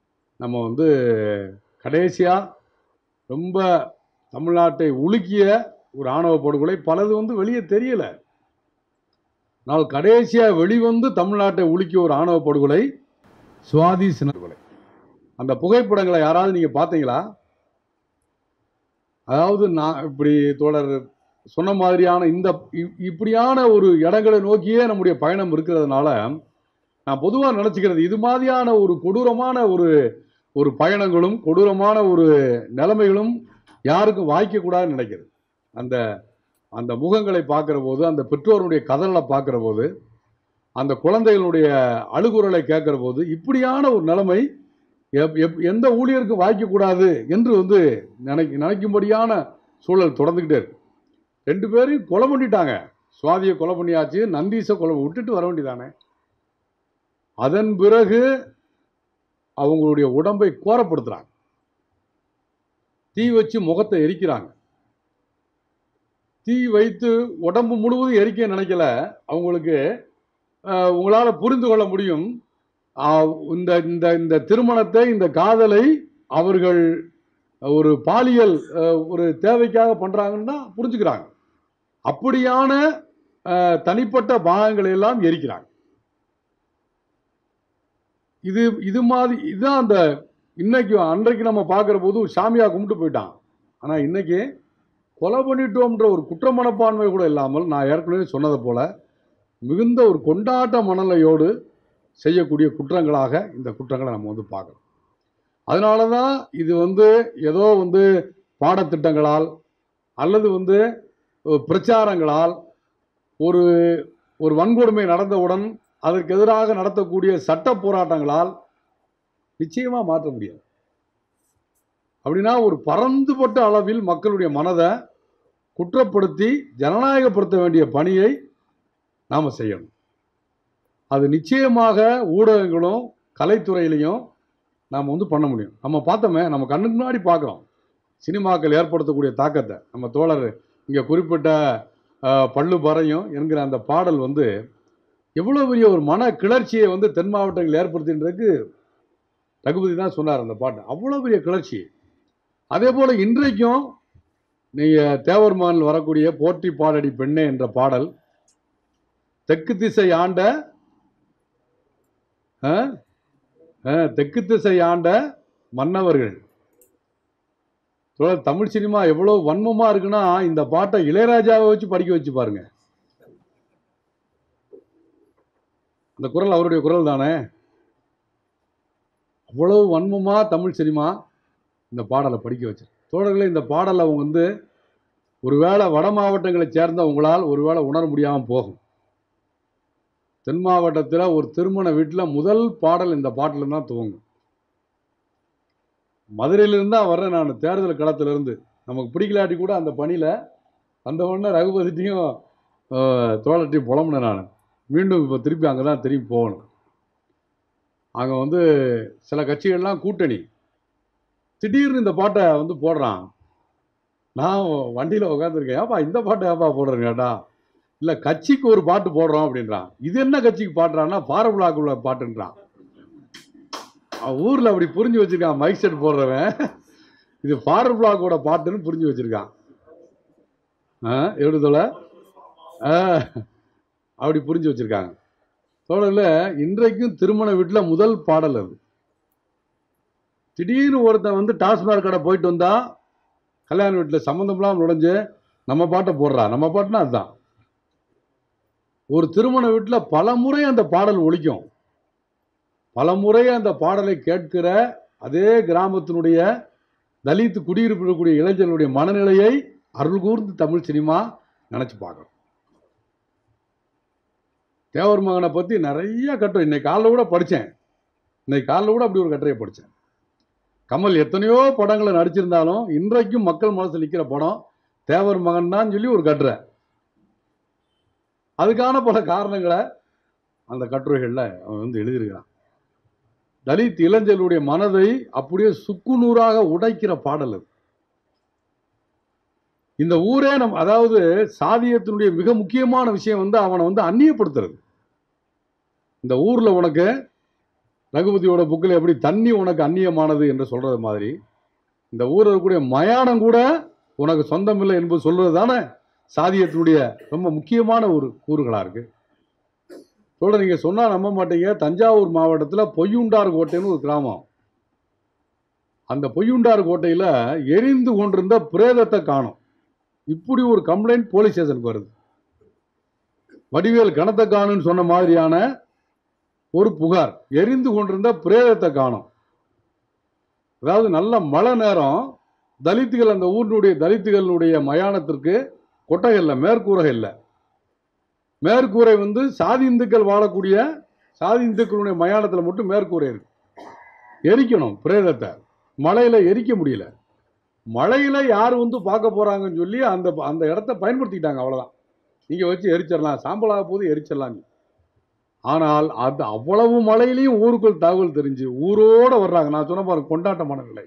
நம்ம வந்து கடைசியாக ரொம்ப தமிழ்நாட்டை உலுக்கிய ஒரு ஆணவ படுகொலை பலது வந்து வெளியே தெரியல நாள் கடைசியாக வெளிவந்து தமிழ்நாட்டை உலுக்கிய ஒரு ஆணவ படுகொலை சுவாதி சின்ன படுகொலை அந்த புகைப்படங்களை யாராவது நீங்கள் பார்த்தீங்களா அதாவது நான் இப்படி தோழர் சொன்ன மாதிரியான இந்த இ- இப்படியான ஒரு இடங்களை நோக்கியே நம்முடைய பயணம் இருக்கிறதுனால நான் பொதுவாக நினச்சிக்கிறது இது மாதிரியான ஒரு கொடூரமான ஒரு ஒரு பயணங்களும் கொடூரமான ஒரு நிலைமைகளும் யாருக்கும் வாய்க்கக்கூடாதுன்னு நினைக்கிறது அந்த அந்த முகங்களை பார்க்குற போது அந்த பெற்றோருடைய கதலை பார்க்குற போது அந்த குழந்தைகளுடைய அழுகுரலை கேட்குற போது இப்படியான ஒரு நிலைமை எப்- எப்- எந்த ஊழியருக்கும் வாய்க்கக்கூடாது என்று வந்து நினைக்க நினைக்கும்படியான சூழல் தொடர்ந்துக்கிட்டே இருக்கு ரெண்டு பேரையும் கொலை பண்ணிட்டாங்க சுவாதியை கொலை பண்ணியாச்சு நந்தீஸை கொலை விட்டுட்டு வர வேண்டியதானே அதன் பிறகு அவங்களுடைய உடம்பை கோரப்படுத்துறாங்க தீ வச்சு முகத்தை எரிக்கிறாங்க தீ வைத்து உடம்பு முழுவதும் எரிக்க நினைக்கல அவங்களுக்கு அஹ், உங்களால புரிந்து கொள்ள முடியும் ஆஹ், இந்த இந்த இந்த திருமணத்தை இந்த காதலை அவர்கள் ஒரு பாலியல் அஹ், ஒரு தேவைக்காக பண்றாங்கன்னா புரிஞ்சுக்கிறாங்க அப்படியான அஹ், தனிப்பட்ட பாகங்களை எல்லாம் எரிக்கிறாங்க இது இது மாதிரி இதுதான் அந்த இன்னைக்கு அன்றைக்கு நம்ம பார்க்குற போது சாமியா கும்பிட்டு போயிட்டான் ஆனால் இன்னைக்கு கொலை பண்ணிட்டோம்ன்ற ஒரு குற்ற மனப்பான்மை கூட இல்லாமல் நான் ஏற்கனவே சொன்னதை போல மிகுந்த ஒரு கொண்டாட்ட மனநிலையோடு செய்யக்கூடிய குற்றங்களாக இந்த குற்றங்களை நம்ம வந்து பார்க்குறோம் அதனால தான் இது வந்து ஏதோ வந்து பாடத்திட்டங்களால் அல்லது வந்து அஹ், பிரச்சாரங்களால் ஒரு ஒரு வன்கொடுமை நடந்தவுடன் அதற்கு எதிராக நடத்தக்கூடிய சட்ட போராட்டங்களால் நிச்சயமா மாற்ற முடியாது அப்படின்னா ஒரு பரந்துபட்ட அளவில் மக்களுடைய மனதை குற்றப்படுத்தி ஜனநாயகப்படுத்த வேண்டிய பணியை நாம் செய்யணும் அது நிச்சயமாக ஊடகங்களும் கலைத்துறையிலையும் நாம் வந்து பண்ண முடியும் நம்ம பார்த்தோமே நம்ம கண்ணுக்கு முன்னாடி பார்க்குறோம் சினிமாக்கள் ஏற்படுத்தக்கூடிய தாக்கத்தை நம்ம தோழர் இங்கே குறிப்பிட்ட அஹ், பள்ளு பறையும் என்கிற அந்த பாடல் வந்து எவ்வளோ பெரிய ஒரு மன கிளர்ச்சியை வந்து தென் மாவட்டங்கள் ஏற்படுத்தின்றதுக்கு ரகுபதி தான் சொன்னார் அந்த பாட்டு அவ்வளோ பெரிய கிளர்ச்சி அதே போல் இன்றைக்கும் நீங்கள் தேவர் மகனில் வரக்கூடிய போற்றி பாடடி பெண்ணே என்ற பாடல் தெற்கு திசை ஆண்ட ஆ? ஆ, தெற்கு திசை ஆண்ட மன்னவர்கள் தோழர், தமிழ் சினிமா எவ்வளோ வன்மமாக இருக்குன்னா இந்த பாட்டை இளையராஜாவை வச்சு படிக்க வச்சு பாருங்க அந்த குரல் அவருடைய குரல் தானே அவ்வளவு வன்மமாக தமிழ் சினிமா இந்த பாடலை படிக்க வச்சு தோழர்களே இந்த பாடலை அவங்க வந்து ஒருவேளை வட மாவட்டங்களை சேர்ந்த உங்களால் ஒருவேளை உணர முடியாமல் போகும் தென் மாவட்டத்தில் ஒரு திருமண வீட்டில் முதல் பாடல் இந்த பாட்டில் தான் துவங்கும் மதுரையிலிருந்து தான் வர்றேன் நான் தேர்தல் களத்திலிருந்து நமக்கு பிடிக்கலாட்டி கூட அந்த பணியில் அந்த உடனே ரகுபதிட்டையும் தோழர்ட்டையும் புலம்புனேன் நான் மீண்டும் இப்போ திருப்பி அங்கே தான் திரும்பி போகணும் அங்கே வந்து சில கட்சிகள்லாம் கூட்டணி திடீர்னு இந்த பாட்டை வந்து போடுறான் நான் வண்டியில் உட்காந்துருக்கேன் ஏப்பா இந்த பாட்டை ஏப்பா போடுறேன் கேட்டா இல்லை கட்சிக்கு ஒரு பாட்டு போடுறோம் அப்படின்றான் இது என்ன கட்சிக்கு பாடுறான்னா பாரபுலாக்கு உள்ள பாட்டுன்றான் அவன் ஊரில் அப்படி புரிஞ்சு வச்சிருக்கான் மைக் செட் போடுறவன் இது ஃபாரர் பிளாக்கோட பாட்டுன்னு புரிஞ்சு வச்சிருக்கான் ஆ எப்படி தோல ஆ அப்படி புரிஞ்சு வச்சிருக்காங்க தோழரில் இன்றைக்கும் திருமண வீட்டில் முதல் பாடல் அது திடீர்னு ஒருத்தன் வந்து டாஸ்மாக் கடை போயிட்டு வந்தா கல்யாண வீட்டில் சம்மந்தம்லாம் நுழைஞ்சு நம்ம பாட்டை போடுறா நம்ம பாட்டுனா அதுதான் ஒரு திருமண வீட்டில் பல முறை அந்த பாடல் ஒலிக்கும் பல முறை அந்த பாடலை கேட்கிற அதே கிராமத்தினுடைய தலித் குடியிருப்பில் இருக்கக்கூடிய இளைஞர்களுடைய மனநிலையை அருள் கூர்ந்து தமிழ் சினிமா நினச்சி பார்க்கணும் தேவர் மகனை பற்றி நிறைய கட்டுரை இன்னைக்கு காலைல கூட படித்தேன் இன்னைக்கு காலைல கூட அப்படி ஒரு கட்டுரையை படித்தேன் கமல் எத்தனையோ படங்களை நடிச்சிருந்தாலும் இன்றைக்கும் மக்கள் மனசில் நிற்கிற படம் தேவர் மகன் தான் சொல்லி ஒரு கட்டுரை அதுக்கான பல காரணங்களை அந்த கட்டுரைகளில் அவன் வந்து எழுதியிருக்கிறான் தலித் இளைஞர்களுடைய மனதை அப்படியே சுக்குநூறாக உடைக்கிற பாடல் அது இந்த ஊரே நம் அதாவது சாதியத்தினுடைய மிக முக்கியமான விஷயம் வந்து அவனை வந்து அந்நியப்படுத்துறது இந்த ஊர்ல உனக்கு ரகுபதியோட புக்கில் எப்படி தண்ணி உனக்கு அந்நியமானது என்று சொல்றது மாதிரி இந்த ஊரில் இருக்கக்கூடிய மயானம் கூட உனக்கு சொந்தம் இல்லை என்பது சொல்றது தானே சாதியத்தினுடைய ரொம்ப முக்கியமான ஒரு கூறுகளாக இருக்கு சொல்ற நீங்க சொன்னா நம்ப மாட்டீங்க தஞ்சாவூர் மாவட்டத்தில் பொய்யுண்டார் கோட்டைன்னு ஒரு கிராமம் அந்த பொய்யுண்டார் கோட்டையில் எரிந்து கொண்டிருந்த பிரேதத்தை காணும் இப்படி ஒரு கம்ப்ளைண்ட் போலீஸ் ஸ்டேஷனுக்கு வருது வடிவேல் கணத்தை காணுன்னு சொன்ன மாதிரியான ஒரு புகார் எரிந்து கொண்டிருந்த பிரேதத்தை காணும் அதாவது நல்ல மழை நேரம் தலித்துகள் அந்த ஊரினுடைய தலித்துகளுடைய மயானத்திற்கு கொட்டகை இல்லை மேற்கூரை இல்லை மேற்கூரை வந்து சாதி இந்துக்கள் வாழக்கூடிய சாதி இந்துக்களுடைய மயானத்தில் மட்டும் மேற்கூரை இருக்கு எரிக்கணும் பிரேதத்தை மழையில எரிக்க முடியல மழையில யார் வந்து பார்க்க போறாங்கன்னு சொல்லி அந்த அந்த இடத்த பயன்படுத்திக்கிட்டாங்க அவ்வளவுதான் நீங்க வச்சு எரிச்சிடலாம் சாம்பலாக போது எரிச்சிடலாம் ஆனால் அது அவ்வளவு மழையிலையும் ஊருக்குள் தகவல் தெரிஞ்சு ஊரோட வர்றாங்க நான் சொன்ன பாருங்க கொண்டாட்ட மனநிலை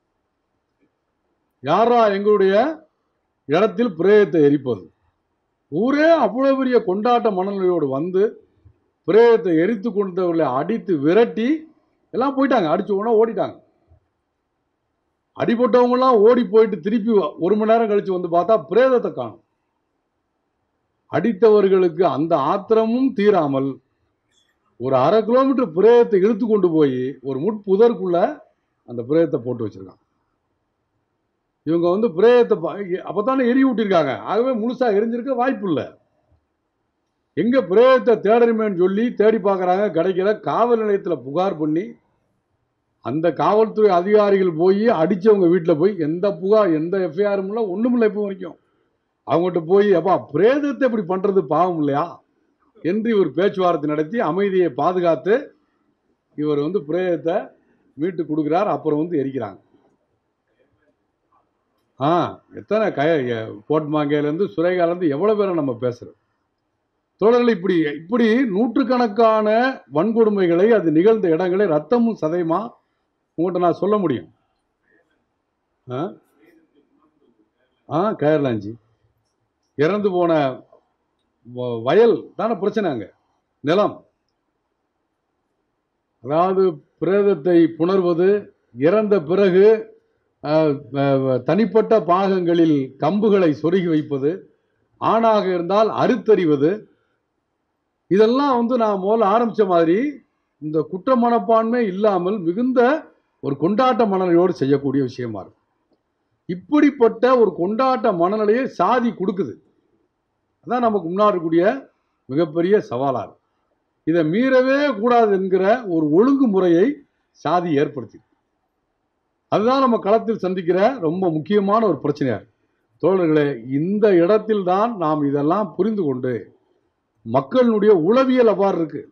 யாரா எங்களுடைய இடத்தில் பிரேயத்தை எரிப்பது ஊரே அவ்வளவு பெரிய கொண்டாட்ட மனநிலையோடு வந்து பிரேயத்தை எரித்து கொண்டவர்களை அடித்து விரட்டி எல்லாம் போயிட்டாங்க அடிச்ச உடனே ஓடிட்டாங்க அடிபட்டவங்கலாம் ஓடி போயிட்டு திருப்பி ஒரு மணி நேரம் கழிச்சு வந்து பார்த்தா பிரேதத்தை காணும் அடித்தவர்களுக்கு அந்த ஆத்திரமும் தீராமல் ஒரு அரை கிலோமீட்டர் பிரேதத்தை இழுத்து கொண்டு போய் ஒரு முட்புதற்குள்ள அந்த பிரேதத்தை போட்டு வச்சிருக்காங்க இவங்க வந்து பிரேதத்தை ப- அப்பதானே எரி விட்டிருக்காங்க ஆகவே முழுசா எரிஞ்சிருக்க வாய்ப்பு இல்லை எங்க பிரேதத்தை தேடணுமேன்னு சொல்லி தேடி பார்க்கறாங்க கிடைக்கல காவல் நிலையத்துல புகார் பண்ணி அந்த காவல்துறை அதிகாரிகள் போய் அடிச்சவங்க வீட்டில் போய் எந்த புகார் எந்த எஃப்ஐஆரும் இல்லை ஒன்றும் இல்லை இப்போ வரைக்கும் அவங்ககிட்ட போய் அப்பா பிரேதத்தை இப்படி பண்றது பாவம் இல்லையா என்று இவர் பேச்சுவார்த்தை நடத்தி அமைதியை பாதுகாத்து இவர் வந்து பிரேதத்தை மீட்டு கொடுக்குறார் அப்புறம் வந்து எரிக்கிறாங்க ஆ எத்தனை கய எ- கோட்மாங்கையிலேருந்து சுரேகாலேருந்து எவ்வளோ பேரை நம்ம பேசுகிறோம் தோழர்கள் இப்படி இப்படி நூற்றுக்கணக்கான வன்கொடுமைகளை அது நிகழ்ந்த இடங்களை ரத்தமும் சதையுமா உங்கள்கிட்ட நான் சொல்ல முடியும் ஆ ஆ கயர்லாஞ்சி இறந்து போன வ- வயல் தானே பிரச்சனை அங்க நிலம் அதாவது பிரேதத்தை புணர்வது இறந்த பிறகு அஹ், அஹ், தனிப்பட்ட பாகங்களில் கம்புகளை சொருகி வைப்பது ஆணாக இருந்தால் அறுத்தறிவது இதெல்லாம் வந்து நான் முதல்ல ஆரம்பிச்ச மாதிரி இந்த குற்ற மனப்பான்மை இல்லாமல் மிகுந்த ஒரு கொண்டாட்ட மனநிலையோடு செய்யக்கூடிய விஷயமா இருக்கும் இப்படிப்பட்ட ஒரு கொண்டாட்ட மனநிலையை சாதி கொடுக்குது அதான் நமக்கு முன்னாடி இருக்கக்கூடிய மிகப்பெரிய சவாலாக இருக்கு இதை மீறவே கூடாது என்கிற ஒரு ஒழுங்குமுறையை சாதி ஏற்படுத்தி அதுதான் நம்ம களத்தில் சந்திக்கிற ரொம்ப முக்கியமான ஒரு பிரச்சனையா இருக்கு தோழர்களே இந்த இடத்தில் தான் நாம் இதெல்லாம் புரிந்து கொண்டு மக்களுடைய உளவியல் அவ்வாறு இருக்கு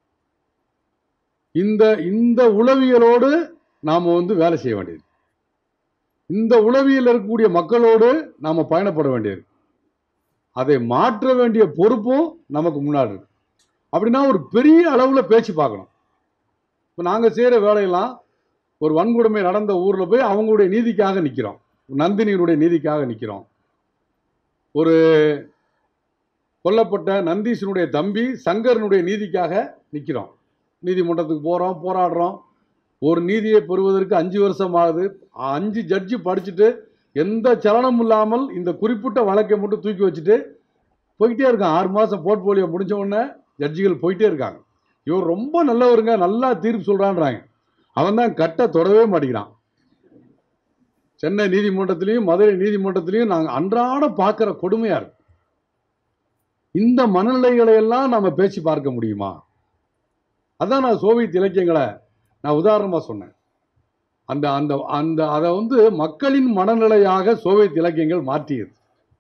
இந்த இந்த உளவியலோடு நாம் வந்து வேலை செய்ய வேண்டியது இந்த உளவியல் இருக்கக்கூடிய மக்களோடு நாம் பயணப்பட வேண்டியது அதை மாற்ற வேண்டிய பொறுப்பும் நமக்கு முன்னாடி இருக்கு அப்படின்னா ஒரு பெரிய அளவில் பேச்சு பார்க்கணும் இப்போ நாங்கள் செய்கிற வேலையெல்லாம் ஒரு வன்கொடுமை நடந்த ஊரில் போய் அவங்களுடைய நீதிக்காக நிற்கிறோம் நந்தினியினுடைய நீதிக்காக நிற்கிறோம் ஒரு கொல்லப்பட்ட நந்தீஷனுடைய தம்பி சங்கரனுடைய நீதிக்காக நிற்கிறோம் நீதிமன்றத்துக்கு போகிறோம் போராடுறோம் ஒரு நீதியை பெறுவதற்கு அஞ்சு வருஷம் ஆகுது அஞ்சு ஜட்ஜி படிச்சுட்டு எந்த சலனமும் இல்லாமல் இந்த குறிப்பிட்ட வழக்கை மட்டும் தூக்கி வச்சுட்டு போயிட்டே இருக்கான் ஆறு மாதம் போர்ட்போலியோ முடிஞ்ச உடனே ஜட்ஜிகள் போயிட்டே இருக்காங்க இவர் ரொம்ப நல்லவருங்க நல்லா தீர்ப்பு சொல்கிறான்றாங்க அவன் தான் கட்ட தொடவே மாட்டேங்கிறான் சென்னை நீதிமன்றத்திலையும் மதுரை நீதிமன்றத்திலையும் நாங்கள் அன்றாட பார்க்குற கொடுமையாக இருக்கு இந்த மனநிலைகளை எல்லாம் நம்ம பேசி பார்க்க முடியுமா அதான் நான் சோவியத் இலக்கியங்களை நான் உதாரணமாக சொன்னேன் அந்த அந்த அந்த அதை வந்து மக்களின் மனநிலையாக சோவியத் இலக்கியங்கள் மாற்றியது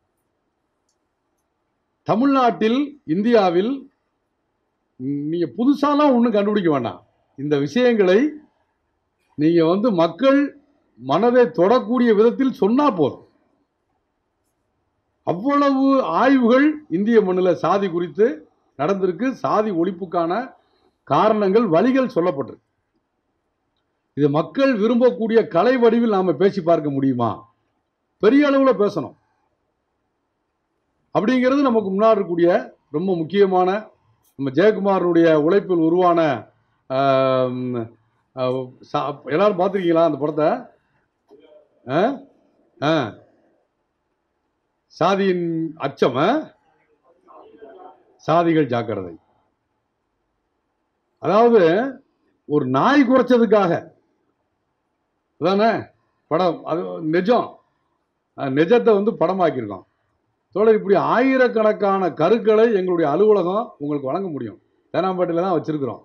தமிழ்நாட்டில் இந்தியாவில் நீங்கள் புதுசாலாம் ஒன்றும் கண்டுபிடிக்க வேண்டாம் இந்த விஷயங்களை நீங்கள் வந்து மக்கள் மனதை தொடக்கூடிய விதத்தில் சொன்னா போதும் அவ்வளவு ஆய்வுகள் இந்திய மண்ணில் சாதி குறித்து நடந்திருக்கு சாதி ஒழிப்புக்கான காரணங்கள் வழிகள் சொல்லப்பட்டிருக்கு இது மக்கள் விரும்பக்கூடிய கலை வடிவில் நாம பேசி பார்க்க முடியுமா பெரிய அளவில் பேசணும் அப்படிங்கிறது நமக்கு முன்னாடி இருக்கக்கூடிய ரொம்ப முக்கியமான நம்ம ஜெயக்குமாரனுடைய உழைப்பில் உருவான ஆம், ஆஹ், சா- எல்லாரும் பார்த்துருக்கீங்களா அந்த படத்தை ஆ ஆ சாதியின் அச்சம் ஆ? சாதிகள் ஜாக்கிரதை அதாவது ஒரு நாய் குறைச்சதுக்காக அதானே படம் அது நிஜம் அஹ் நிஜத்தை வந்து படமாக்கியிருக்கோம் தோழர் இப்படி ஆயிரக்கணக்கான கருக்களை எங்களுடைய அலுவலகம் உங்களுக்கு வழங்க முடியும் தேனாம்பேட்டையில் தான் வச்சிருக்கிறோம்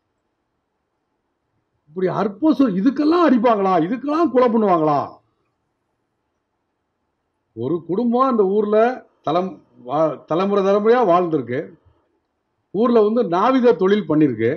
இப்படி அற்ப சொல் இதுக்கெல்லாம் அடிப்பாங்களா இதுக்கெல்லாம் கொலை பண்ணுவாங்களா ஒரு குடும்பம் அந்த ஊர்ல தலம் வா- தலைமுறை தலைமுறையா வாழ்ந்திருக்கு ஊர்ல வந்து நாவித தொழில் பண்ணிருக்கு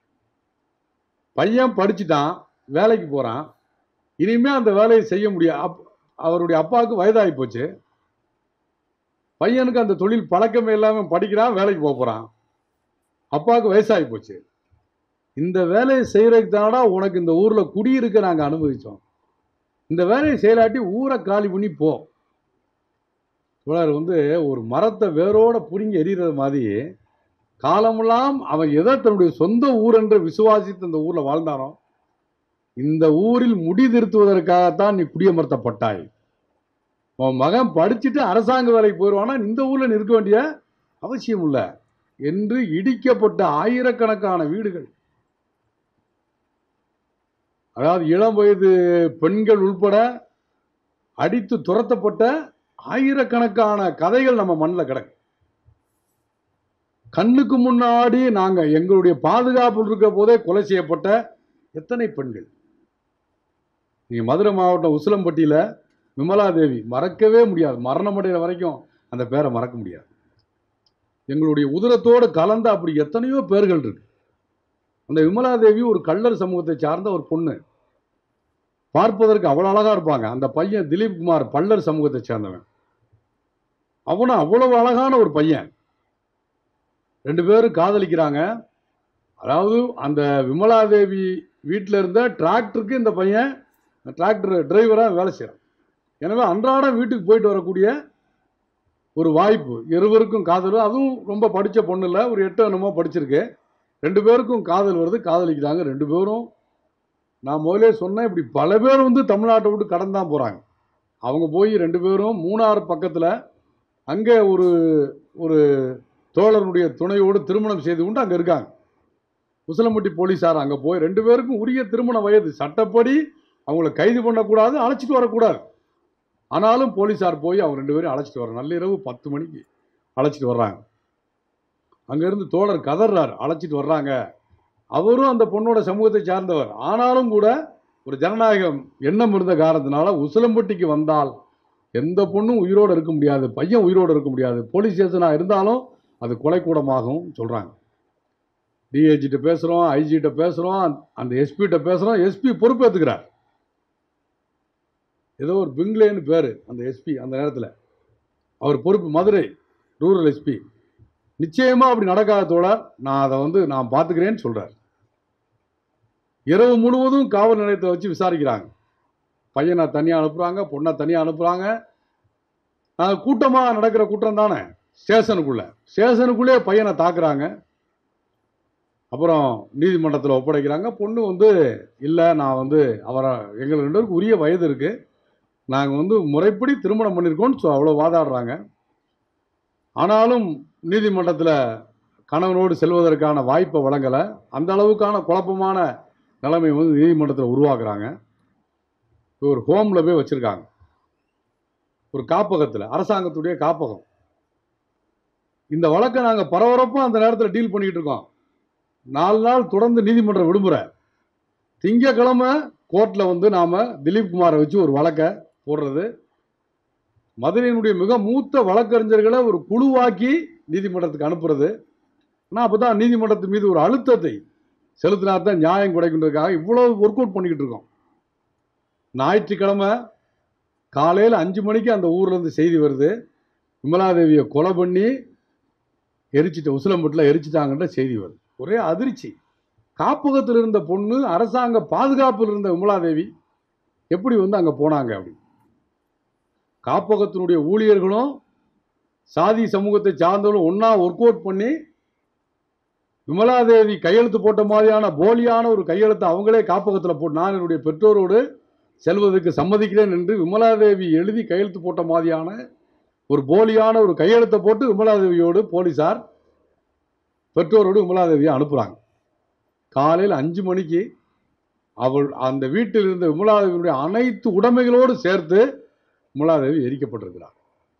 பையன் படிச்சுட்டான் வேலைக்கு போறான் இனிமே அந்த வேலையை செய்ய முடியாது அப் அவருடைய அப்பாவுக்கு வயதாகி போச்சு பையனுக்கு அந்த தொழில் பழக்கமே இல்லாமல் படிக்கிறான் வேலைக்கு போக போறான் அப்பாவுக்கு வயசாகி போச்சு இந்த வேலையை செய்யறதுக்கு தானடா உனக்கு இந்த ஊர்ல குடியிருக்க நாங்க அனுமதிச்சோம் இந்த வேலையை செய்யலாட்டி ஊரை காலி பண்ணி போ தோழர் வந்து ஒரு மரத்தை வேரோட புடுங்கி எறிகிறது மாதிரி காலமெல்லாம் அவன் எதை தன்னுடைய சொந்த ஊர் என்று விசுவாசித்து இந்த ஊர்ல வாழ்ந்தானோ இந்த ஊரில் முடி திருத்துவதற்காகத்தான் நீ குடியமர்த்தப்பட்டாய் உன் மகன் படிச்சுட்டு அரசாங்க வேலைக்கு போயிடுவானா இந்த ஊர்ல நீ இருக்க வேண்டிய அவசியம் இல்லை என்று இடிக்கப்பட்ட ஆயிரக்கணக்கான வீடுகள் அதாவது இளம் வயது பெண்கள் உள்பட அடித்து துரத்தப்பட்ட ஆயிரக்கணக்கான கதைகள் நம்ம மண்ணில் கிடக்கு கண்ணுக்கு முன்னாடி நாங்க எங்களுடைய பாதுகாப்பு இருக்க போதே கொலை செய்யப்பட்ட எத்தனை பெண்கள் நீங்க மதுரை மாவட்டம் உசிலம்பட்டியில விமலா தேவி மறக்கவே முடியாது மரணமடைகிற வரைக்கும் அந்த பேரை மறக்க முடியாது எங்களுடைய உதரத்தோடு கலந்த அப்படி எத்தனையோ பேர்கள் இருக்கு அந்த விமலா தேவி ஒரு கள்ளர் சமூகத்தை சார்ந்த ஒரு பொண்ணு பார்ப்பதற்கு அவ்வளோ அழகா இருப்பாங்க அந்த பையன் திலீப் குமார் பள்ளர் சமூகத்தை சேர்ந்தவன் அவனும் அவ்வளவு அழகான ஒரு பையன் ரெண்டு பேரும் காதலிக்கிறாங்க அதாவது அந்த விமலா தேவி வீட்டில் இருந்த டிராக்டருக்கு இந்த பையன் டிராக்டர் டிரைவராக வேலை செய்கிறான் எனவே அன்றாடம் வீட்டுக்கு போயிட்டு வரக்கூடிய ஒரு வாய்ப்பு இருவருக்கும் காதல் அதுவும் ரொம்ப படித்த பொண்ணு இல்லை ஒரு எட்டு என்னமோ படிச்சிருக்கு ரெண்டு பேருக்கும் காதல் வருது காதலிக்கிறாங்க ரெண்டு பேரும் நான் முதலே சொன்னேன் இப்படி பல பேர் வந்து தமிழ்நாட்டை விட்டு கடந்து தான் போகிறாங்க அவங்க போய் ரெண்டு பேரும் மூணாறு பக்கத்தில் அங்கே ஒரு ஒரு தோழனுடைய துணையோடு திருமணம் செய்து கொண்டு அங்கே இருக்காங்க உசிலம்பட்டி போலீஸார் அங்கே போய் ரெண்டு பேருக்கும் உரிய திருமண வயது சட்டப்படி அவங்கள கைது பண்ணக்கூடாது அழைச்சிட்டு வரக்கூடாது ஆனாலும் போலீஸார் போய் அவங்க ரெண்டு பேரும் அழைச்சிட்டு வர்றாங்க நள்ளிரவு பத்து மணிக்கு அழைச்சிட்டு வர்றாங்க அங்கேருந்து தோழர் கதறார் அழைச்சிட்டு வர்றாங்க அவரும் அந்த பொண்ணோட சமூகத்தை சார்ந்தவர் ஆனாலும் கூட ஒரு ஜனநாயகம் எண்ணம் இருந்த காரணத்தினால உசிலம்பட்டிக்கு வந்தால் எந்த பொண்ணும் உயிரோடு இருக்க முடியாது பையன் உயிரோடு இருக்க முடியாது போலீஸ் ஸ்டேஷனாக இருந்தாலும் அது கொலைக்கூடமாகவும் சொல்கிறாங்க டிஐஜிட்ட பேசுகிறோம் ஐஜிட்ட பேசுகிறோம் அந்த எஸ்பிகிட்ட பேசுகிறோம் எஸ்பி பொறுப்பேற்றுக்கிறார் ஏதோ ஒரு பிங்லேன்னு பேர் அந்த எஸ்பி அந்த நேரத்தில் அவர் பொறுப்பு மதுரை ரூரல் எஸ்பி நிச்சயமாக அப்படி நடக்காததோட நான் அதை வந்து நான் பார்த்துக்கிறேன்னு சொல்கிறார் இரவு முழுவதும் காவல் நிலையத்தை வச்சு விசாரிக்கிறாங்க பையனை தனியாக அனுப்புகிறாங்க பொண்ணை தனியாக அனுப்புகிறாங்க கூட்டமாக நடக்கிற குற்றம் தானே ஸ்டேஷனுக்குள்ளே ஸ்டேஷனுக்குள்ளே பையனை தாக்குறாங்க அப்புறம் நீதிமன்றத்தில் ஒப்படைக்கிறாங்க பொண்ணு வந்து இல்லை நான் வந்து அவரை எங்கள் ரெண்டு பேருக்கு உரிய வயது இருக்குது நாங்கள் வந்து முறைப்படி திருமணம் பண்ணியிருக்கோம்னு சொ- அவ்வளோ வாதாடுறாங்க ஆனாலும் நீதிமன்றத்தில் கணவனோடு செல்வதற்கான வாய்ப்பை வழங்கலை அந்த அளவுக்கான குழப்பமான நிலைமை வந்து நீதிமன்றத்தில் உருவாக்குறாங்க இப்போ ஒரு ஹோமில் போய் வச்சுருக்காங்க ஒரு காப்பகத்தில் அரசாங்கத்துடைய காப்பகம் இந்த வழக்கை நாங்கள் பரபரப்பாக அந்த நேரத்தில் டீல் பண்ணிக்கிட்டு இருக்கோம் நாலு நாள் தொடர்ந்து நீதிமன்ற விடுமுறை திங்கக்கிழமை கோர்ட்டில் வந்து நாம் திலீப் குமாரை வச்சு ஒரு வழக்கை போடுறது மதுரையினுடைய மிக மூத்த வழக்கறிஞர்களை ஒரு குழுவாக்கி நீதிமன்றத்துக்கு அனுப்புறது ஆனால் அப்போ தான் நீதிமன்றத்து மீது ஒரு அழுத்தத்தை செலுத்தினா தான் நியாயம் கிடைக்கின்றதுக்காக இவ்வளோ ஒர்க் அவுட் பண்ணிக்கிட்டு இருக்கோம் ஞாயிற்றுக்கிழமை காலையில் அஞ்சு மணிக்கு அந்த ஊர்லேருந்து செய்தி வருது விமலாதேவியை கொலை பண்ணி எரிச்சிட்டு உசிலம்பட்டில் எரிச்சிட்டாங்கன்ற செய்தி வருது ஒரே அதிர்ச்சி காப்பகத்தில் இருந்த பொண்ணு அரசாங்க பாதுகாப்பில் இருந்த விமலாதேவி எப்படி வந்து அங்கே போனாங்க அப்படி காப்பகத்தினுடைய ஊழியர்களும் சாதி சமூகத்தை சார்ந்தவர்களும் ஒன்றா ஒர்க் அவுட் பண்ணி விமலாதேவி கையெழுத்து போட்ட மாதிரியான போலியான ஒரு கையெழுத்தை அவங்களே காப்பகத்தில் போட்டு நான் என்னுடைய பெற்றோரோடு செல்வதற்கு சம்மதிக்கிறேன் என்று விமலாதேவி எழுதி கையெழுத்து போட்ட மாதிரியான ஒரு போலியான ஒரு கையெழுத்தை போட்டு விமலாதேவியோடு போலீசார் பெற்றோரோடு விமலாதேவியை அனுப்புகிறாங்க காலையில் அஞ்சு மணிக்கு அவள் அந்த வீட்டில் இருந்த விமலாதேவியினுடைய அனைத்து உடைமைகளோடு சேர்த்து விமலாதேவி எரிக்கப்பட்டிருக்கிறார்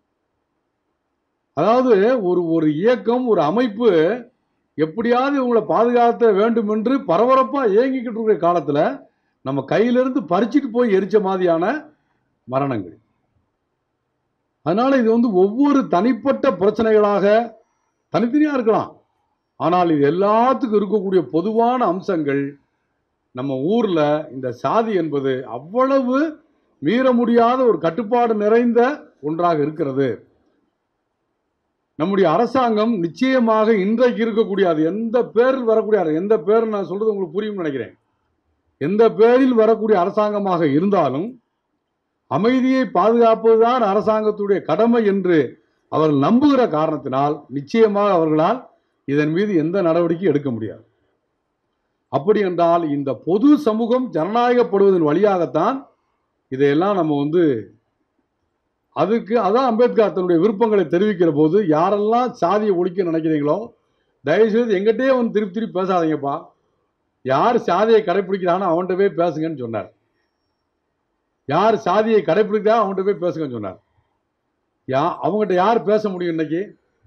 அதாவது ஒரு ஒரு இயக்கம் ஒரு அமைப்பு எப்படியாவது இவங்களை பாதுகாத்த வேண்டும் என்று பரபரப்பாக இயங்கிக்கிட்டு இருக்கிற காலத்தில் நம்ம கையிலிருந்து பறிச்சுட்டு போய் எரிச்ச மாதிரியான மரணங்கள் அதனால இது வந்து ஒவ்வொரு தனிப்பட்ட பிரச்சனைகளாக தனித்தனியாக இருக்கலாம் ஆனால் இது எல்லாத்துக்கும் இருக்கக்கூடிய பொதுவான அம்சங்கள் நம்ம ஊர்ல இந்த சாதி என்பது அவ்வளவு மீற முடியாத ஒரு கட்டுப்பாடு நிறைந்த ஒன்றாக இருக்கிறது நம்முடைய அரசாங்கம் நிச்சயமாக இன்றைக்கு இருக்கக்கூடிய அது எந்த பேரில் வரக்கூடிய அர- எந்த பேர் நான் சொல்றது உங்களுக்கு புரியும் நினைக்கிறேன் எந்த பேரில் வரக்கூடிய அரசாங்கமாக இருந்தாலும் அமைதியை பாதுகாப்பதுதான் அரசாங்கத்துடைய கடமை என்று அவர்கள் நம்புகிற காரணத்தினால் நிச்சயமாக அவர்களால் இதன் மீது எந்த நடவடிக்கையும் எடுக்க முடியாது அப்படி என்றால் இந்த பொது சமூகம் ஜனநாயகப்படுவதன் வழியாகத்தான் இதையெல்லாம் நம்ம வந்து அதுக்கு அதான் அம்பேத்கர் தன்னுடைய விருப்பங்களை தெரிவிக்கிற போது யாரெல்லாம் சாதியை ஒழிக்க நினைக்கிறீங்களோ தயவுசெய்து எங்கிட்டே வந்து திருப்பி திருப்பி பேசாதீங்கப்பா யார் சாதியை கடைப்பிடிக்கிறானோ அவன்கிட்ட போய் பேசுங்கன்னு சொன்னார் யார் சாதியை கடைப்பிடிக்கிறா அவன்கிட்ட போய் பேசுங்கன்னு சொன்னார் யா அவங்ககிட்ட யார் பேச முடியும் இன்னைக்கு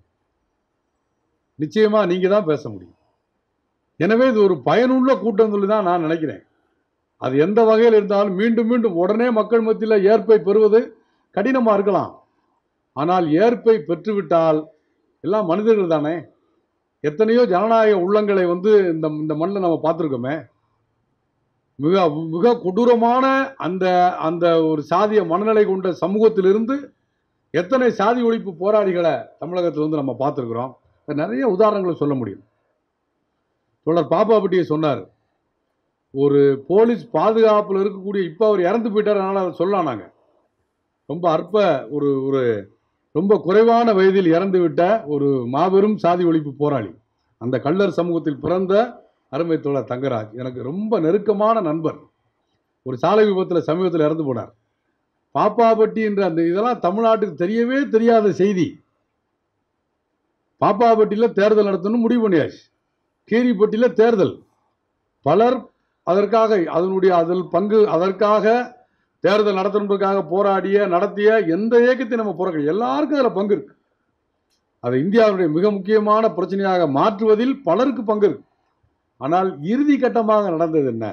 நிச்சயமா நீங்க தான் பேச முடியும் எனவே இது ஒரு பயனுள்ள கூட்டம் சொல்லி தான் நான் நினைக்கிறேன் அது எந்த வகையில் இருந்தாலும் மீண்டும் மீண்டும் உடனே மக்கள் மத்தியில் ஏற்பை பெறுவது கடினமா இருக்கலாம் ஆனால் ஏற்பை பெற்றுவிட்டால் எல்லாம் மனிதர்கள் தானே எத்தனையோ ஜனநாயக உள்ளங்களை வந்து இந்த இந்த மண்ணில் நம்ம பார்த்துருக்கோமே மிக மிக கொடூரமான அந்த அந்த ஒரு சாதிய மனநிலை கொண்ட சமூகத்திலிருந்து எத்தனை சாதி ஒழிப்பு போராளிகளை தமிழகத்தில் வந்து நம்ம பார்த்துருக்குறோம் நிறைய உதாரணங்களை சொல்ல முடியும் தொடர் பாப்பாப்பட்டியை சொன்னார் ஒரு போலீஸ் பாதுகாப்பில் இருக்கக்கூடிய இப்போ அவர் இறந்து போயிட்டார் அதனால் அவர் சொல்லலாம் நாங்கள் ரொம்ப அற்ப ஒரு ஒரு ரொம்ப குறைவான வயதில் இறந்து விட்ட ஒரு மாபெரும் சாதி ஒழிப்பு போராளி அந்த கள்ளர் சமூகத்தில் பிறந்த அருமை தோழர் தங்கராஜ் எனக்கு ரொம்ப நெருக்கமான நண்பர் ஒரு சாலை விபத்தில் சமீபத்தில் இறந்து போனார் பாப்பாப்பட்டி என்ற அந்த இதெல்லாம் தமிழ்நாட்டுக்கு தெரியவே தெரியாத செய்தி பாப்பாப்பட்டியில் தேர்தல் நடத்தணும்னு முடிவு பண்ணியாச்சு கீரிப்பட்டியில் தேர்தல் பலர் அதற்காக அதனுடைய அதில் பங்கு அதற்காக தேர்தல் நடத்தணுன்றதுக்காக போராடிய நடத்திய எந்த இயக்கத்தை நம்ம புறக்கணி எல்லாருக்கும் அதில் பங்கு இருக்கு அதை இந்தியாவுடைய மிக முக்கியமான பிரச்சனையாக மாற்றுவதில் பலருக்கு பங்கு இருக்கு ஆனால் இறுதி கட்டமாக நடந்தது என்ன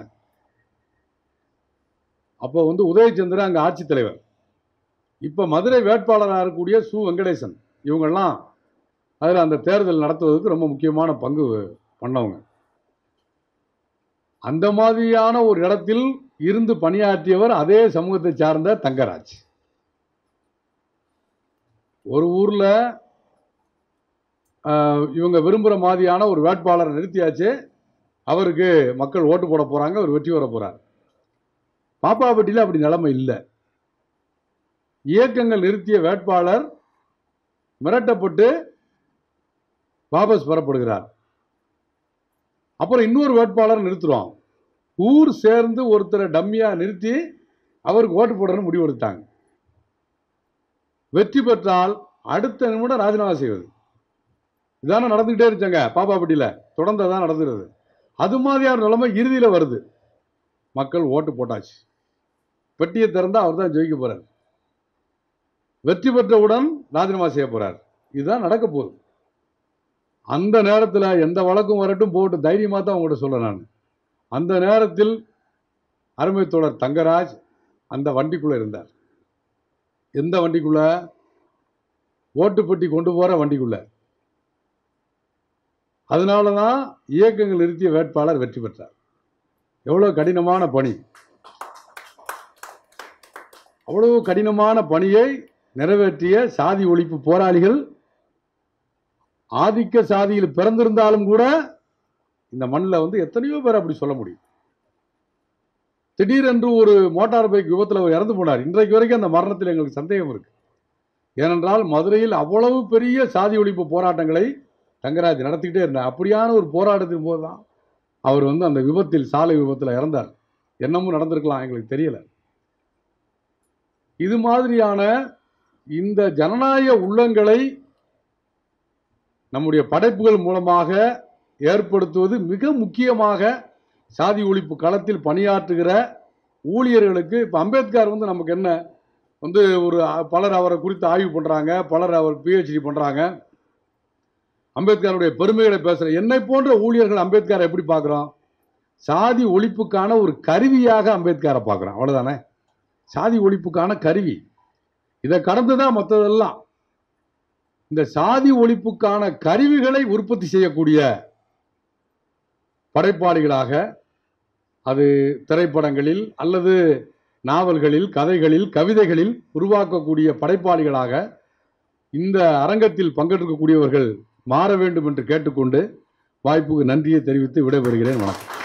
அப்போ வந்து உதயச்சந்திரன் அங்கே ஆட்சித்தலைவர் இப்போ மதுரை வேட்பாளராக இருக்கக்கூடிய சு வெங்கடேசன் இவங்கெல்லாம் அதில் அந்த தேர்தல் நடத்துவதற்கு ரொம்ப முக்கியமான பங்கு பண்ணவங்க அந்த மாதிரியான ஒரு இடத்தில் இருந்து பணியாற்றியவர் அதே சமூகத்தை சார்ந்த தங்கராஜ் ஒரு ஊர்ல ஆஹ், இவங்க விரும்புகிற மாதிரியான ஒரு வேட்பாளரை நிறுத்தியாச்சு அவருக்கு மக்கள் ஓட்டு போட போறாங்க அவர் வெற்றி பெற போறார் பாப்பாப்பட்டியில் அப்படி நிலைமை இல்லை இயக்கங்கள் நிறுத்திய வேட்பாளர் மிரட்டப்பட்டு வாபஸ் பெறப்படுகிறார் அப்புறம் இன்னொரு வேட்பாளர் நிறுத்துறோம் ஊர் சேர்ந்து ஒருத்தரை டம்மியா நிறுத்தி அவருக்கு ஓட்டு போடணும்னு முடிவு எடுத்தாங்க வெற்றி பெற்றால் அடுத்த நிமிடம் ராஜினாமா செய்வது இதானே நடந்துகிட்டே இருந்துச்சாங்க பாப்பாப்பட்டியில் தொடர்ந்து தான் நடந்துருது அது மாதிரியான நிலைமை இறுதியில் வருது மக்கள் ஓட்டு போட்டாச்சு பெட்டியை திறந்தா அவர் தான் ஜெயிக்க போறார் வெற்றி பெற்றவுடன் ராஜினாமா செய்ய போறார் இதுதான் நடக்க போகுது அந்த நேரத்தில் எந்த வழக்கும் வரட்டும் போட்டு தைரியமாக தான் உங்கள்கிட்ட சொல்ல நான் அந்த நேரத்தில் அருமை தோழர் தங்கராஜ் அந்த வண்டிக்குள்ளே இருந்தார் எந்த வண்டிக்குள்ள ஓட்டுப்பட்டி கொண்டு போகிற வண்டிக்குள்ள அதனால தான் இயக்கங்கள் நிறுத்திய வேட்பாளர் வெற்றி பெற்றார் எவ்வளோ கடினமான பணி அவ்வளவு கடினமான பணியை நிறைவேற்றிய சாதி ஒழிப்பு போராளிகள் ஆதிக்க சாதியில் பிறந்திருந்தாலும் கூட இந்த மண்ணில் வந்து எத்தனையோ பேர் அப்படி சொல்ல முடியும் திடீரென்று ஒரு மோட்டார் பைக் விபத்தில் அவர் இறந்து போனார் இன்றைக்கு வரைக்கும் அந்த மரணத்தில் எங்களுக்கு சந்தேகம் இருக்கு ஏனென்றால் மதுரையில் அவ்வளவு பெரிய சாதி ஒழிப்பு போராட்டங்களை தங்கராஜ் நடத்திக்கிட்டே இருந்தார் அப்படியான ஒரு போராட்டத்தின் போது தான் அவர் வந்து அந்த விபத்தில் சாலை விபத்தில் இறந்தார் என்னமும் நடந்திருக்கலாம் எங்களுக்கு தெரியல இது மாதிரியான இந்த ஜனநாயக உள்ளங்களை நம்முடைய படைப்புகள் மூலமாக ஏற்படுத்துவது மிக முக்கியமாக சாதி ஒழிப்பு களத்தில் பணியாற்றுகிற ஊழியர்களுக்கு இப்போ அம்பேத்கர் வந்து நமக்கு என்ன வந்து ஒரு அ- பலர் அவரை குறித்து ஆய்வு பண்ணுறாங்க பலர் அவர் பிஹெச்டி பண்ணுறாங்க அம்பேத்கருடைய பெருமைகளை பேசுகிற என்னை போன்ற ஊழியர்கள் அம்பேத்கரை எப்படி பார்க்குறோம் சாதி ஒழிப்புக்கான ஒரு கருவியாக அம்பேத்கரை பார்க்குறோம் அவ்வளோதானே சாதி ஒழிப்புக்கான கருவி இதை கடந்து தான் மற்றதெல்லாம் இந்த சாதி ஒழிப்புக்கான கருவிகளை உற்பத்தி செய்யக்கூடிய படைப்பாளிகளாக அது திரைப்படங்களில் அல்லது நாவல்களில் கதைகளில் கவிதைகளில் உருவாக்கக்கூடிய படைப்பாளிகளாக இந்த அரங்கத்தில் பங்கெடுக்கக்கூடியவர்கள் மாற வேண்டும் என்று கேட்டுக்கொண்டு வாய்ப்புக்கு நன்றியை தெரிவித்து விடைபெறுகிறேன் வணக்கம்